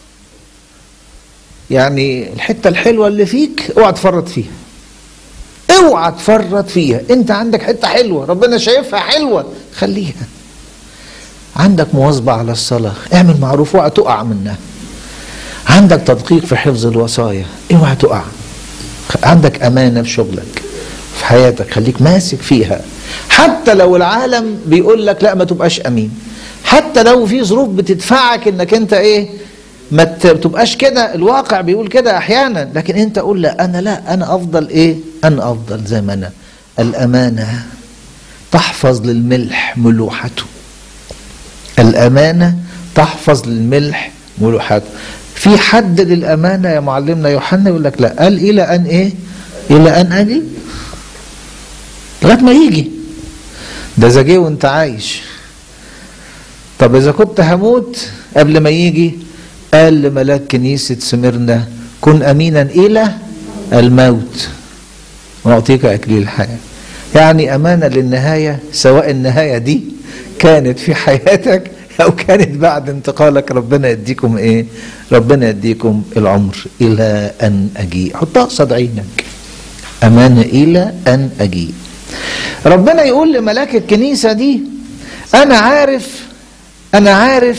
يعني الحته الحلوه اللي فيك اوعى تفرط فيها اوعى تفرط فيها انت عندك حته حلوه ربنا شايفها حلوه خليها عندك مواظبه على الصلاه اعمل معروف اوعى تقع منها عندك تدقيق في حفظ الوصايا اوعى تقع عندك امانه في شغلك في حياتك خليك ماسك فيها حتى لو العالم بيقول لك لا ما تبقاش امين حتى لو في ظروف بتدفعك انك انت ايه ما تبقاش كده الواقع بيقول كده احيانا لكن انت قول لا انا لا انا افضل ايه انا افضل زي ما انا الامانه تحفظ للملح ملوحته الامانه تحفظ للملح ملوحته في حد للامانه يا معلمنا يوحنا يقول لك لا قال الى ان ايه الى ان اجي لغايه ما يجي ده اذا جه وانت عايش طب اذا كنت هموت قبل ما يجي قال لملاك كنيسة سمرنا كن أمينا إلى الموت وأعطيك أكليل الحياة يعني أمانة للنهاية سواء النهاية دي كانت في حياتك أو كانت بعد انتقالك ربنا يديكم إيه ربنا يديكم العمر إلى أن أجيء حطها قصاد عينك أمانة إلى أن أجيء ربنا يقول لملاك الكنيسة دي أنا عارف أنا عارف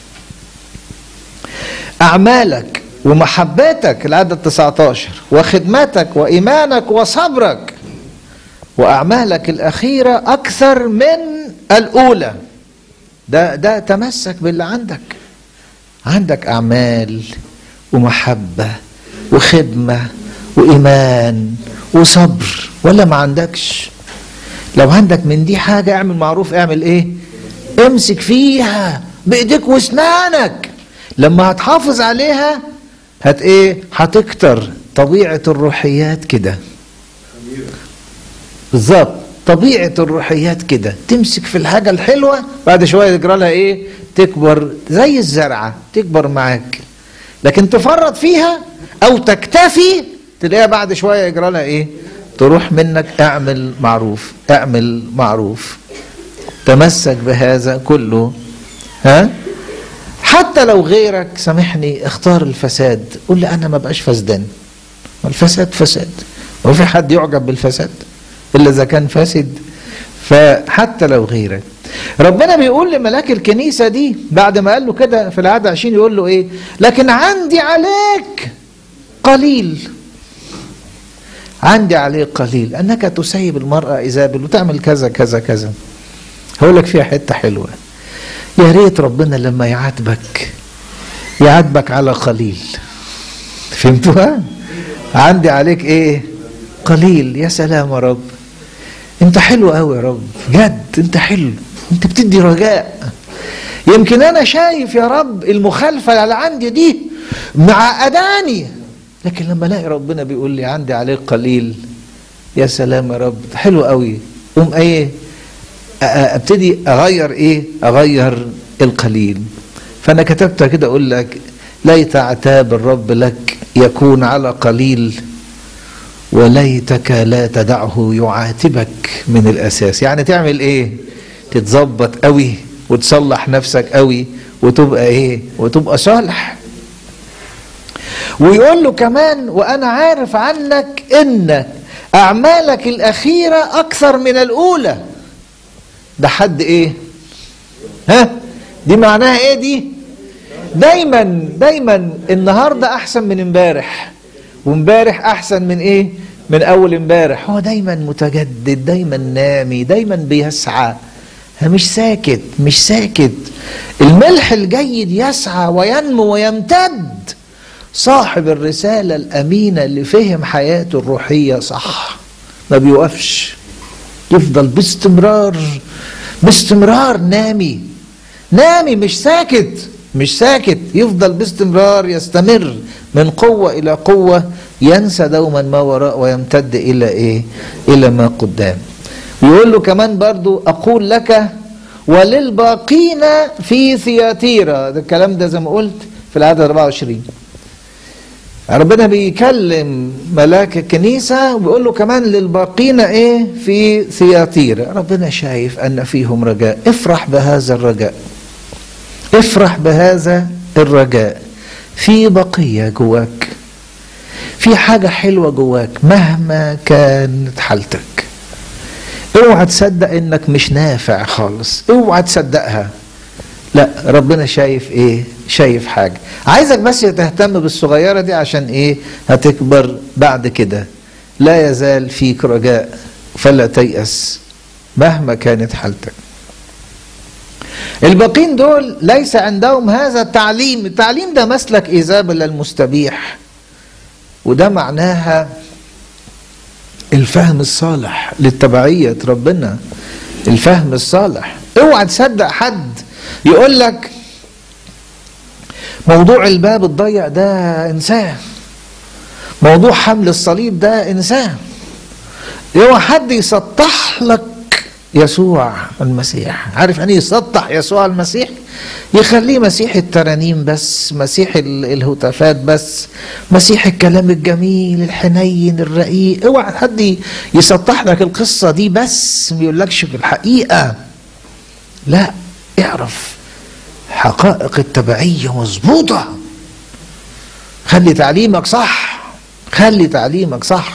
أعمالك ومحبتك العدد 19 وخدمتك وإيمانك وصبرك وأعمالك الأخيرة أكثر من الأولى ده ده تمسك باللي عندك عندك أعمال ومحبة وخدمة وإيمان وصبر ولا ما عندكش لو عندك من دي حاجة اعمل معروف اعمل ايه امسك فيها بايديك واسنانك لما هتحافظ عليها هت ايه هتكتر طبيعة الروحيات كده بالظبط طبيعة الروحيات كده تمسك في الحاجة الحلوة بعد شوية يجرى لها ايه تكبر زي الزرعة تكبر معاك لكن تفرط فيها او تكتفي تلاقيها بعد شوية يجرى لها ايه تروح منك اعمل معروف اعمل معروف تمسك بهذا كله ها حتى لو غيرك سامحني اختار الفساد قول لي انا ما بقاش فسدان والفساد فساد هو في حد يعجب بالفساد الا اذا كان فاسد فحتى لو غيرك ربنا بيقول لملاك الكنيسه دي بعد ما قال له كده في العهد 20 يقول له ايه لكن عندي عليك قليل عندي عليك قليل انك تسيب المراه ايزابل وتعمل كذا كذا كذا هقول لك فيها حته حلوه يا ريت ربنا لما يعاتبك يعاتبك على قليل فهمتوها عندي عليك ايه قليل يا سلام يا رب انت حلو قوي يا رب جد انت حلو انت بتدي رجاء يمكن انا شايف يا رب المخالفه اللي عندي دي معقداني لكن لما الاقي ربنا بيقول لي عندي عليك قليل يا سلام يا رب حلو قوي قوم ايه ابتدي اغير ايه اغير القليل فانا كتبتها كده اقول لك ليت عتاب الرب لك يكون على قليل وليتك لا تدعه يعاتبك من الاساس يعني تعمل ايه تتظبط قوي وتصلح نفسك قوي وتبقى ايه وتبقى صالح ويقول له كمان وانا عارف عنك ان اعمالك الاخيره اكثر من الاولى ده حد ايه ها دي معناها ايه دي دايما دايما النهارده احسن من امبارح وامبارح احسن من ايه من اول امبارح هو دايما متجدد دايما نامي دايما بيسعى مش ساكت مش ساكت الملح الجيد يسعى وينمو ويمتد صاحب الرسالة الأمينة اللي فهم حياته الروحية صح ما بيوقفش يفضل باستمرار باستمرار نامي نامي مش ساكت مش ساكت يفضل باستمرار يستمر من قوة إلى قوة ينسى دوما ما وراء ويمتد إلى إيه إلى ما قدام يقول له كمان برضو أقول لك وللباقين في ثياتيرا ده الكلام ده زي ما قلت في العدد 24 ربنا بيكلم ملاك الكنيسة وبيقول له كمان للباقين ايه في ثياتيرا ربنا شايف ان فيهم رجاء افرح بهذا الرجاء افرح بهذا الرجاء في بقية جواك في حاجة حلوة جواك مهما كانت حالتك اوعى تصدق انك مش نافع خالص اوعى تصدقها لا ربنا شايف ايه شايف حاجة عايزك بس تهتم بالصغيرة دي عشان ايه هتكبر بعد كده لا يزال فيك رجاء فلا تيأس مهما كانت حالتك الباقين دول ليس عندهم هذا التعليم التعليم ده مسلك إيزابل المستبيح وده معناها الفهم الصالح للتبعية ربنا الفهم الصالح اوعى تصدق حد يقول لك موضوع الباب الضيق ده انساه موضوع حمل الصليب ده انساه اوعى حد يسطح لك يسوع المسيح عارف يعني يسطح يسوع المسيح يخليه مسيح الترانيم بس مسيح الهتافات بس مسيح الكلام الجميل الحنين الرقيق اوعى حد يسطح لك القصة دي بس ما يقولكش في الحقيقة لا اعرف حقائق التبعية مظبوطة خلي تعليمك صح خلي تعليمك صح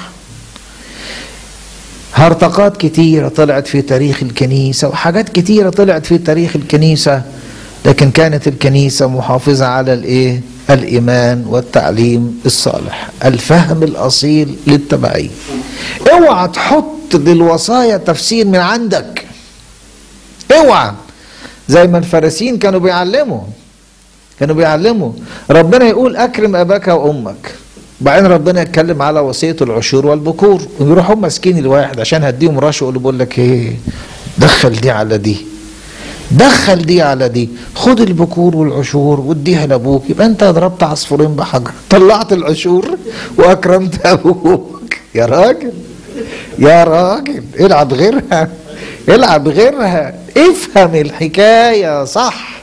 هرطقات كتيرة طلعت في تاريخ الكنيسة وحاجات كتيرة طلعت في تاريخ الكنيسة لكن كانت الكنيسة محافظة على الايه الايمان والتعليم الصالح الفهم الاصيل للتبعية اوعى تحط للوصايا تفسير من عندك اوعى زي ما الفارسيين كانوا بيعلموا كانوا بيعلموا ربنا يقول اكرم اباك وامك وبعدين ربنا يتكلم على وصيه العشور والبكور ويروحوا ماسكين الواحد عشان هديهم رشوه يقولوا بقول لك ايه دخل دي على دي دخل دي على دي خد البكور والعشور واديها لابوك يبقى انت ضربت عصفورين بحجر طلعت العشور واكرمت ابوك يا راجل يا راجل العب غيرها العب غيرها افهم الحكايه صح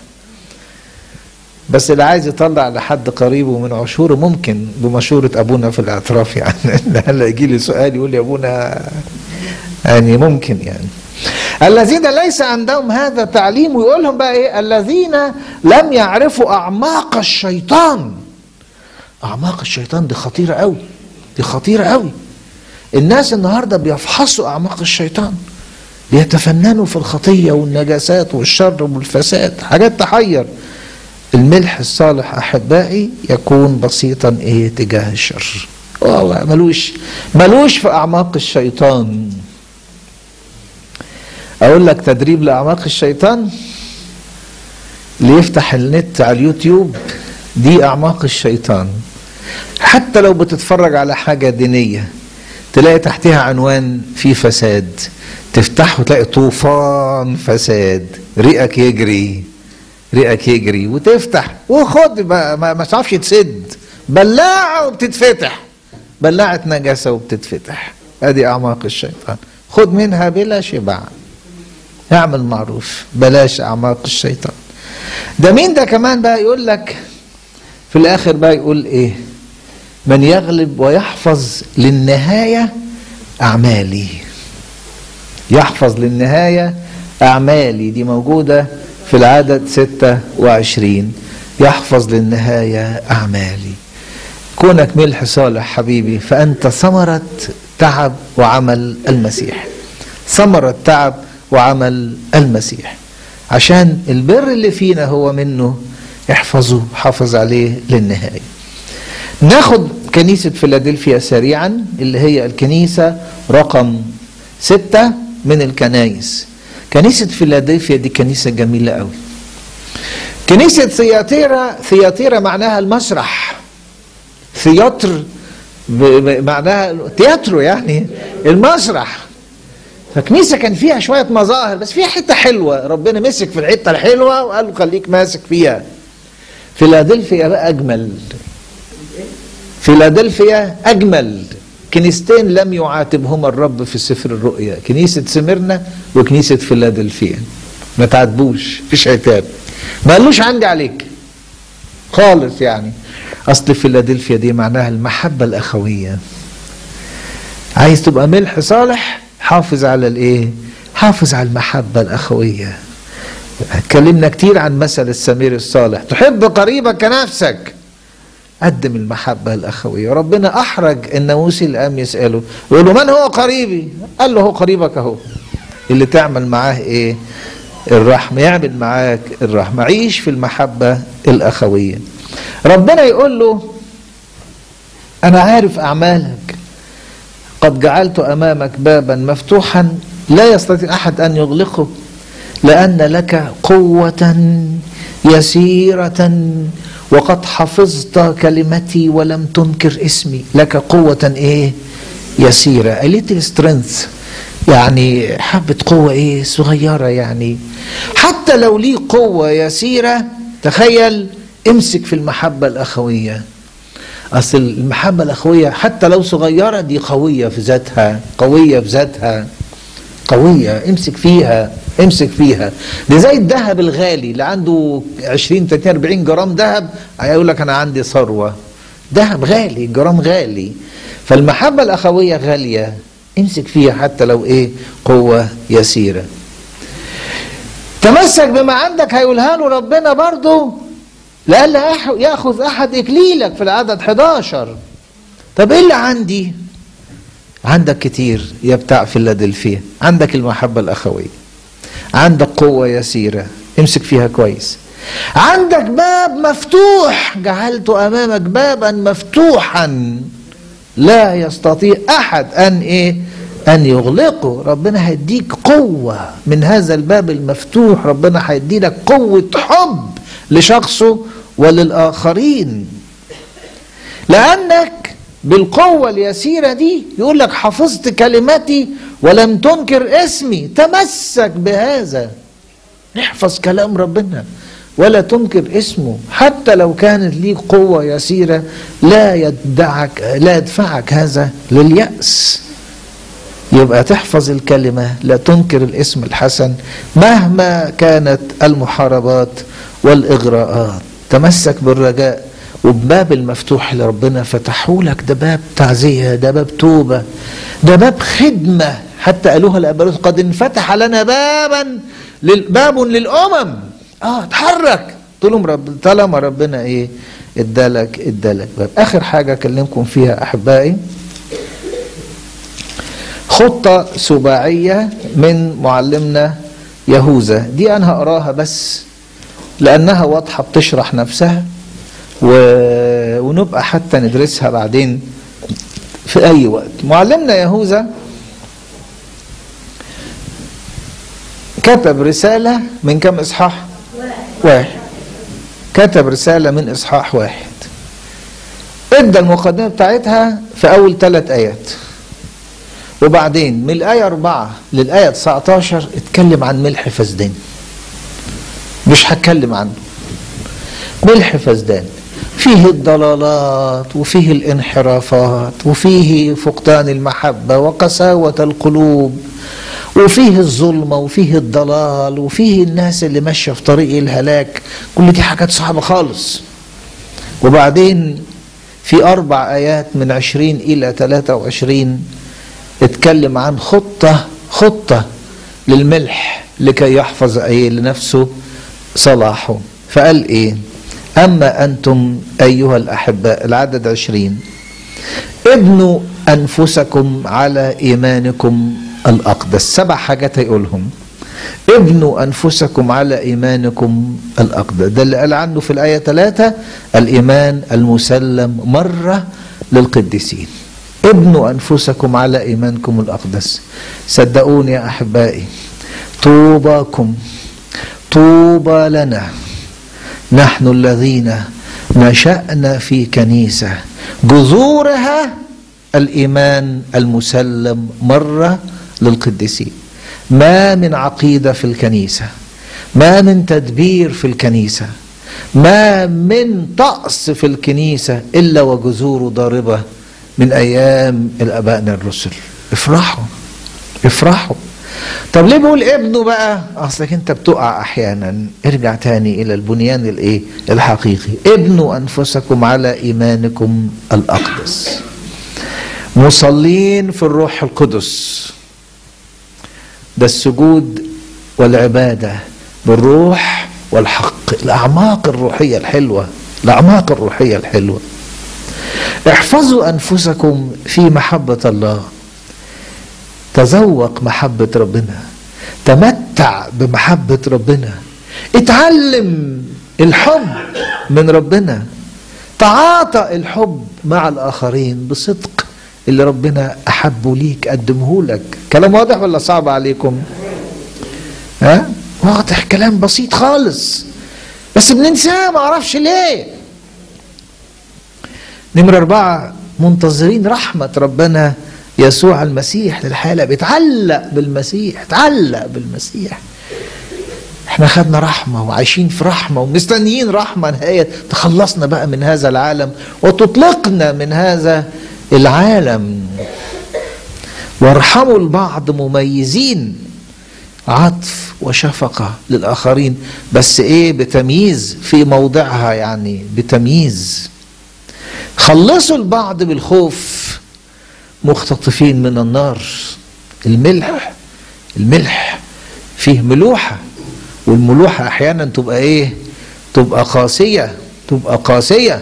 بس اللي عايز يطلع لحد قريبه من عشوره ممكن بمشورة أبونا في الاعتراف يعني هلا يجي لي سؤال يقول لي أبونا يعني ممكن يعني الذين ليس عندهم هذا التعليم ويقول لهم بقى ايه الذين لم يعرفوا اعماق الشيطان اعماق الشيطان دي خطيره قوي دي خطيره قوي الناس النهارده بيفحصوا اعماق الشيطان بيتفننوا في الخطيه والنجاسات والشر والفساد حاجات تحير الملح الصالح احبائي يكون بسيطا ايه تجاه الشر والله ملوش ملوش في اعماق الشيطان اقول لك تدريب لاعماق الشيطان اللي يفتح النت على اليوتيوب دي اعماق الشيطان حتى لو بتتفرج على حاجه دينيه تلاقي تحتها عنوان في فساد تفتحه تلاقي طوفان فساد ريقك يجري ريقك يجري وتفتح وخد بقى ما, ما تعرفش تسد بلاعه وبتتفتح بلاعه نجاسه وبتتفتح ادي اعماق الشيطان خد منها بلا شبع اعمل معروف بلاش اعماق الشيطان ده مين ده كمان بقى يقول لك في الاخر بقى يقول ايه من يغلب ويحفظ للنهايه اعمالي يحفظ للنهايه اعمالي دي موجوده في العدد 26 يحفظ للنهايه اعمالي كونك ملح صالح حبيبي فانت ثمره تعب وعمل المسيح ثمره تعب وعمل المسيح عشان البر اللي فينا هو منه احفظه حافظ عليه للنهاية ناخد كنيسة فيلادلفيا سريعا اللي هي الكنيسة رقم ستة من الكنايس كنيسة فيلادلفيا دي كنيسة جميلة قوي كنيسة ثياتيرا ثياتيرا معناها المسرح ثياتر معناها تياترو يعني المسرح فكنيسه كان فيها شويه مظاهر بس فيها حته حلوه ربنا مسك في الحته الحلوه وقال له خليك ماسك فيها فيلادلفيا بقى اجمل فيلادلفيا اجمل كنيستين لم يعاتبهما الرب في سفر الرؤيا كنيسه سمرنا وكنيسه فيلادلفيا ما تعاتبوش مفيش عتاب ما قالوش عندي عليك خالص يعني اصل فيلادلفيا دي معناها المحبه الاخويه عايز تبقى ملح صالح حافظ على الايه حافظ على المحبة الأخوية اتكلمنا كتير عن مثل السمير الصالح تحب قريبك كنفسك قدم المحبة الأخوية ربنا أحرج الناموسي اللي قام يسأله يقول له من هو قريبي قال له هو قريبك أهو اللي تعمل معاه إيه الرحمة يعمل معاك الرحمة عيش في المحبة الأخوية ربنا يقول له أنا عارف أعمالك قد جعلت أمامك بابا مفتوحا لا يستطيع أحد أن يغلقه لأن لك قوة يسيرة وقد حفظت كلمتي ولم تنكر اسمي لك قوة ايه يسيرة a little strength يعني حبة قوة ايه صغيرة يعني حتى لو ليه قوة يسيرة تخيل امسك في المحبة الأخوية أصل المحبة الأخوية حتى لو صغيرة دي قوية في ذاتها قوية في ذاتها قوية امسك فيها امسك فيها دي زي الذهب الغالي اللي عنده 20 30 40 جرام ذهب هيقول لك انا عندي ثروة ذهب غالي جرام غالي فالمحبة الأخوية غالية امسك فيها حتى لو ايه قوة يسيرة تمسك بما عندك هيقولها له ربنا برضه لألا ياخذ احد اكليلك في العدد 11 طب ايه اللي عندي عندك كتير يا بتاع فيلادلفيا عندك المحبة الأخوية عندك قوة يسيرة امسك فيها كويس عندك باب مفتوح جعلت أمامك بابا مفتوحا لا يستطيع أحد أن إيه أن يغلقه ربنا هيديك قوة من هذا الباب المفتوح ربنا هيدي لك قوة حب لشخصه وللآخرين لأنك بالقوة اليسيرة دي يقول لك حفظت كلمتي ولم تنكر اسمي تمسك بهذا احفظ كلام ربنا ولا تنكر اسمه حتى لو كانت ليك قوة يسيرة لا يدعك لا يدفعك هذا لليأس يبقى تحفظ الكلمة لا تنكر الاسم الحسن مهما كانت المحاربات والإغراءات تمسك بالرجاء وبباب المفتوح اللي ربنا فتحه لك ده باب تعزية ده باب توبة ده باب خدمة حتى قالوها الأبرز قد انفتح لنا بابا باب للأمم اه اتحرك طول رب طالما ربنا ايه ادالك ادالك باب اخر حاجة اكلمكم فيها احبائي خطة سباعية من معلمنا يهوذا دي انا هقراها بس لانها واضحة بتشرح نفسها و... ونبقى حتى ندرسها بعدين في اي وقت معلمنا يهوذا كتب رسالة من كم اصحاح واحد كتب رسالة من اصحاح واحد ادى المقدمة بتاعتها في اول ثلاث ايات وبعدين من الآية 4 للآية 19 اتكلم عن ملح فسدان مش هتكلم عنه ملح فسدان فيه الضلالات وفيه الانحرافات وفيه فقدان المحبة وقساوة القلوب وفيه الظلمة وفيه الضلال وفيه الناس اللي ماشية في طريق الهلاك كل دي حاجات صعبة خالص وبعدين في أربع آيات من عشرين إلى ثلاثة وعشرين اتكلم عن خطة خطة للملح لكي يحفظ أيه لنفسه صلاحه فقال إيه أما أنتم أيها الأحباء العدد عشرين ابنوا أنفسكم على إيمانكم الأقدس سبع حاجات هيقولهم ابنوا أنفسكم على إيمانكم الأقدس ده اللي قال عنه في الآية ثلاثة الإيمان المسلم مرة للقديسين ابنوا أنفسكم على إيمانكم الأقدس صدقوني يا أحبائي طوباكم طوبى لنا نحن الذين نشأنا في كنيسة جذورها الإيمان المسلم مرة للقديسين ما من عقيدة في الكنيسة ما من تدبير في الكنيسة ما من طقس في الكنيسة إلا وجذوره ضاربة من أيام الأبائنا الرسل افرحوا افرحوا طب ليه بقول ابنه بقى اصلك انت بتقع احيانا ارجع تاني الى البنيان الايه الحقيقي ابنوا انفسكم على ايمانكم الاقدس مصلين في الروح القدس ده السجود والعباده بالروح والحق الاعماق الروحيه الحلوه الاعماق الروحيه الحلوه احفظوا انفسكم في محبه الله تذوق محبه ربنا تمتع بمحبه ربنا اتعلم الحب من ربنا تعاطى الحب مع الاخرين بصدق اللي ربنا احبه ليك قدمه لك كلام واضح ولا صعب عليكم ها واضح كلام بسيط خالص بس بننساه ما اعرفش ليه نمرة أربعة منتظرين رحمة ربنا يسوع المسيح للحالة بيتعلق بالمسيح اتعلق بالمسيح احنا خدنا رحمة وعايشين في رحمة ومستنيين رحمة نهاية تخلصنا بقى من هذا العالم وتطلقنا من هذا العالم وارحموا البعض مميزين عطف وشفقة للآخرين بس إيه بتمييز في موضعها يعني بتمييز خلصوا البعض بالخوف مختطفين من النار الملح الملح فيه ملوحة والملوحة أحيانا تبقى إيه تبقى قاسية تبقى قاسية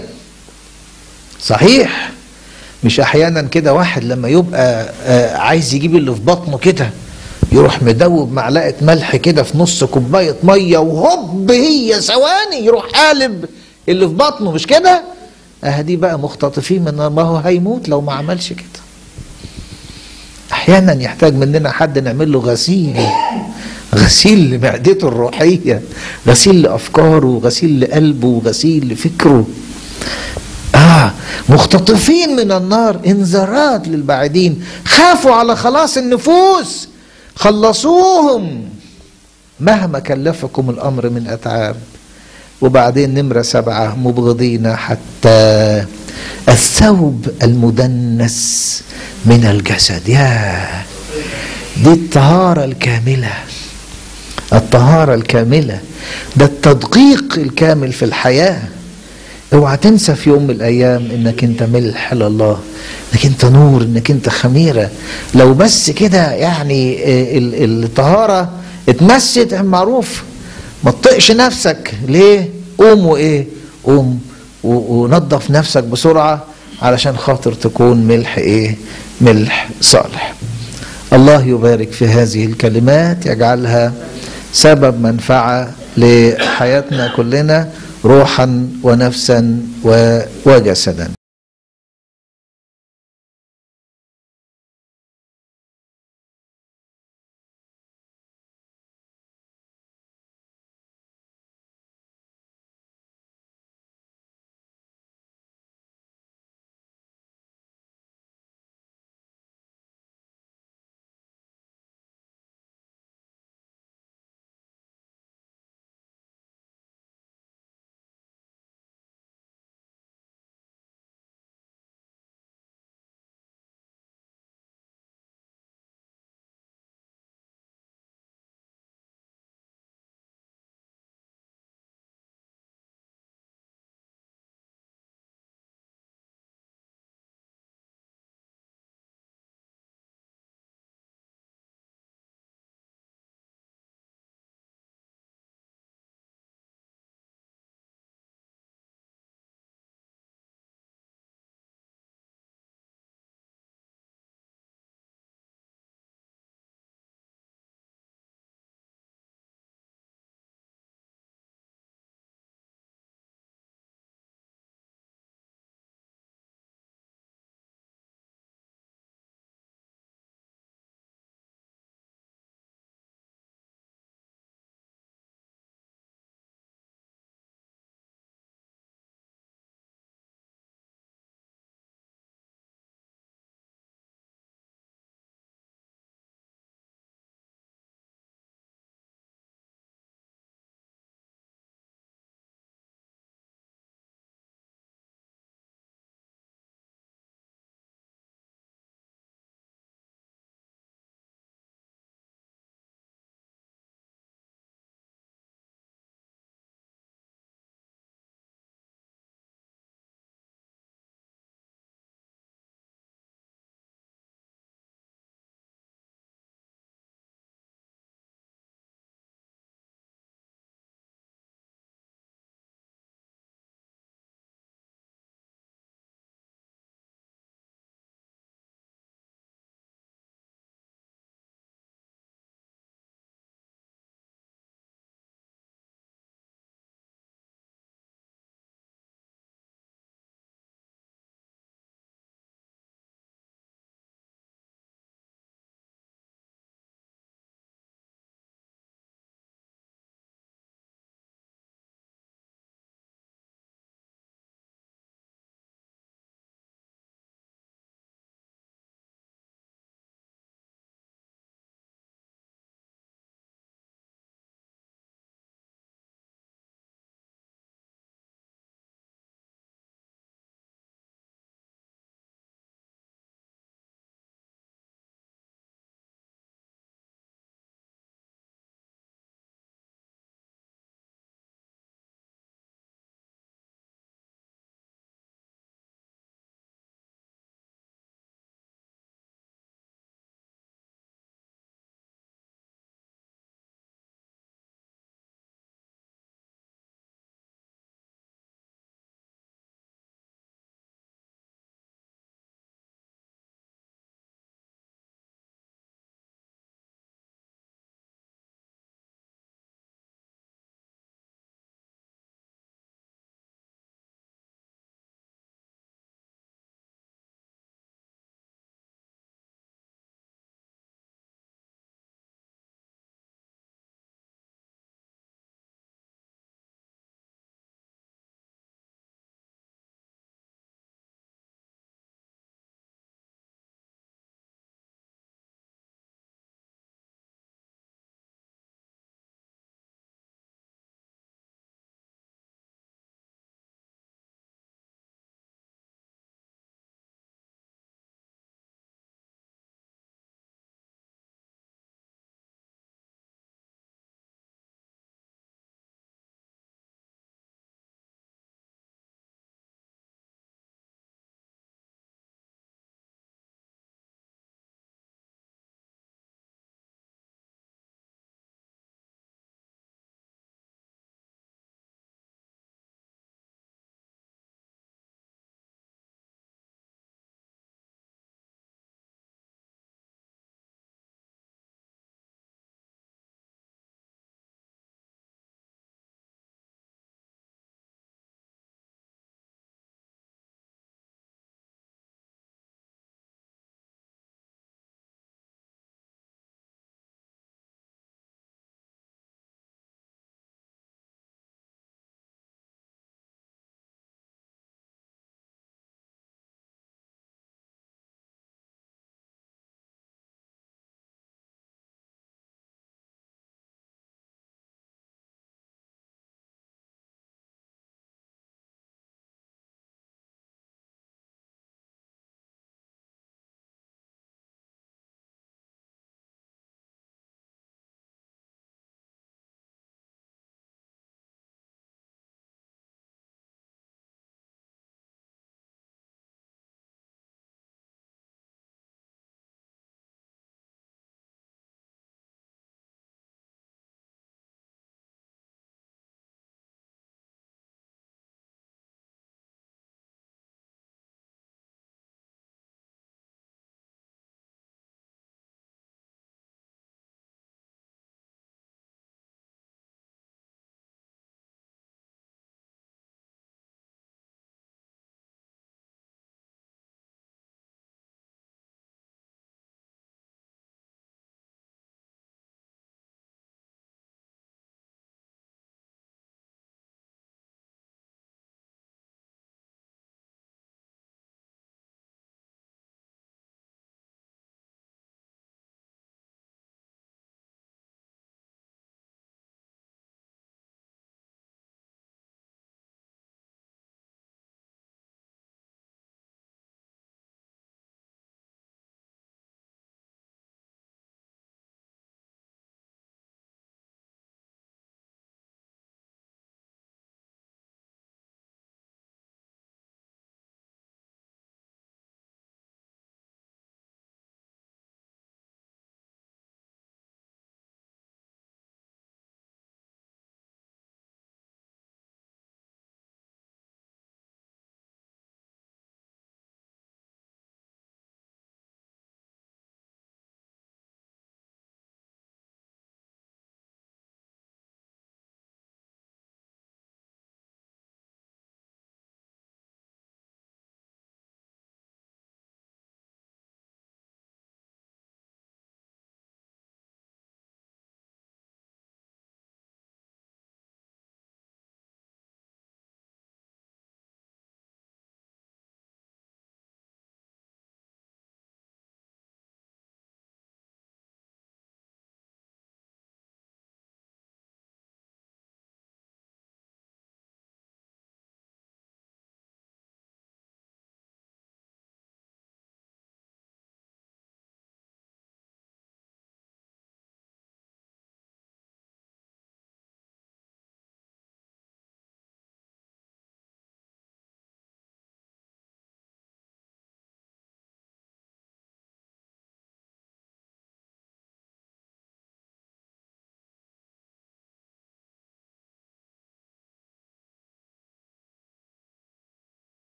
صحيح مش أحيانا كده واحد لما يبقى آه عايز يجيب اللي في بطنه كده يروح مدوب معلقه ملح كده في نص كوبايه ميه وهوب هي ثواني يروح قالب اللي في بطنه مش كده؟ اه دي بقى مختطفين من ما هو هيموت لو ما عملش كده. احيانا يحتاج مننا حد نعمل له غسيل غسيل لمعدته الروحيه غسيل لافكاره غسيل لقلبه غسيل لفكره آه مختطفين من النار انذارات للبعيدين خافوا على خلاص النفوس خلصوهم مهما كلفكم الامر من اتعاب وبعدين نمره سبعه مبغضين حتى الثوب المدنس من الجسد يا دي الطهاره الكامله الطهاره الكامله ده التدقيق الكامل في الحياه اوعى تنسى في يوم من الايام انك انت ملح لله انك انت نور انك انت خميره لو بس كده يعني الطهاره اتمست معروف ما تطقش نفسك ليه قوم وايه قوم ونظف نفسك بسرعه علشان خاطر تكون ملح ايه ملح صالح الله يبارك في هذه الكلمات يجعلها سبب منفعه لحياتنا كلنا روحا ونفسا وجسدا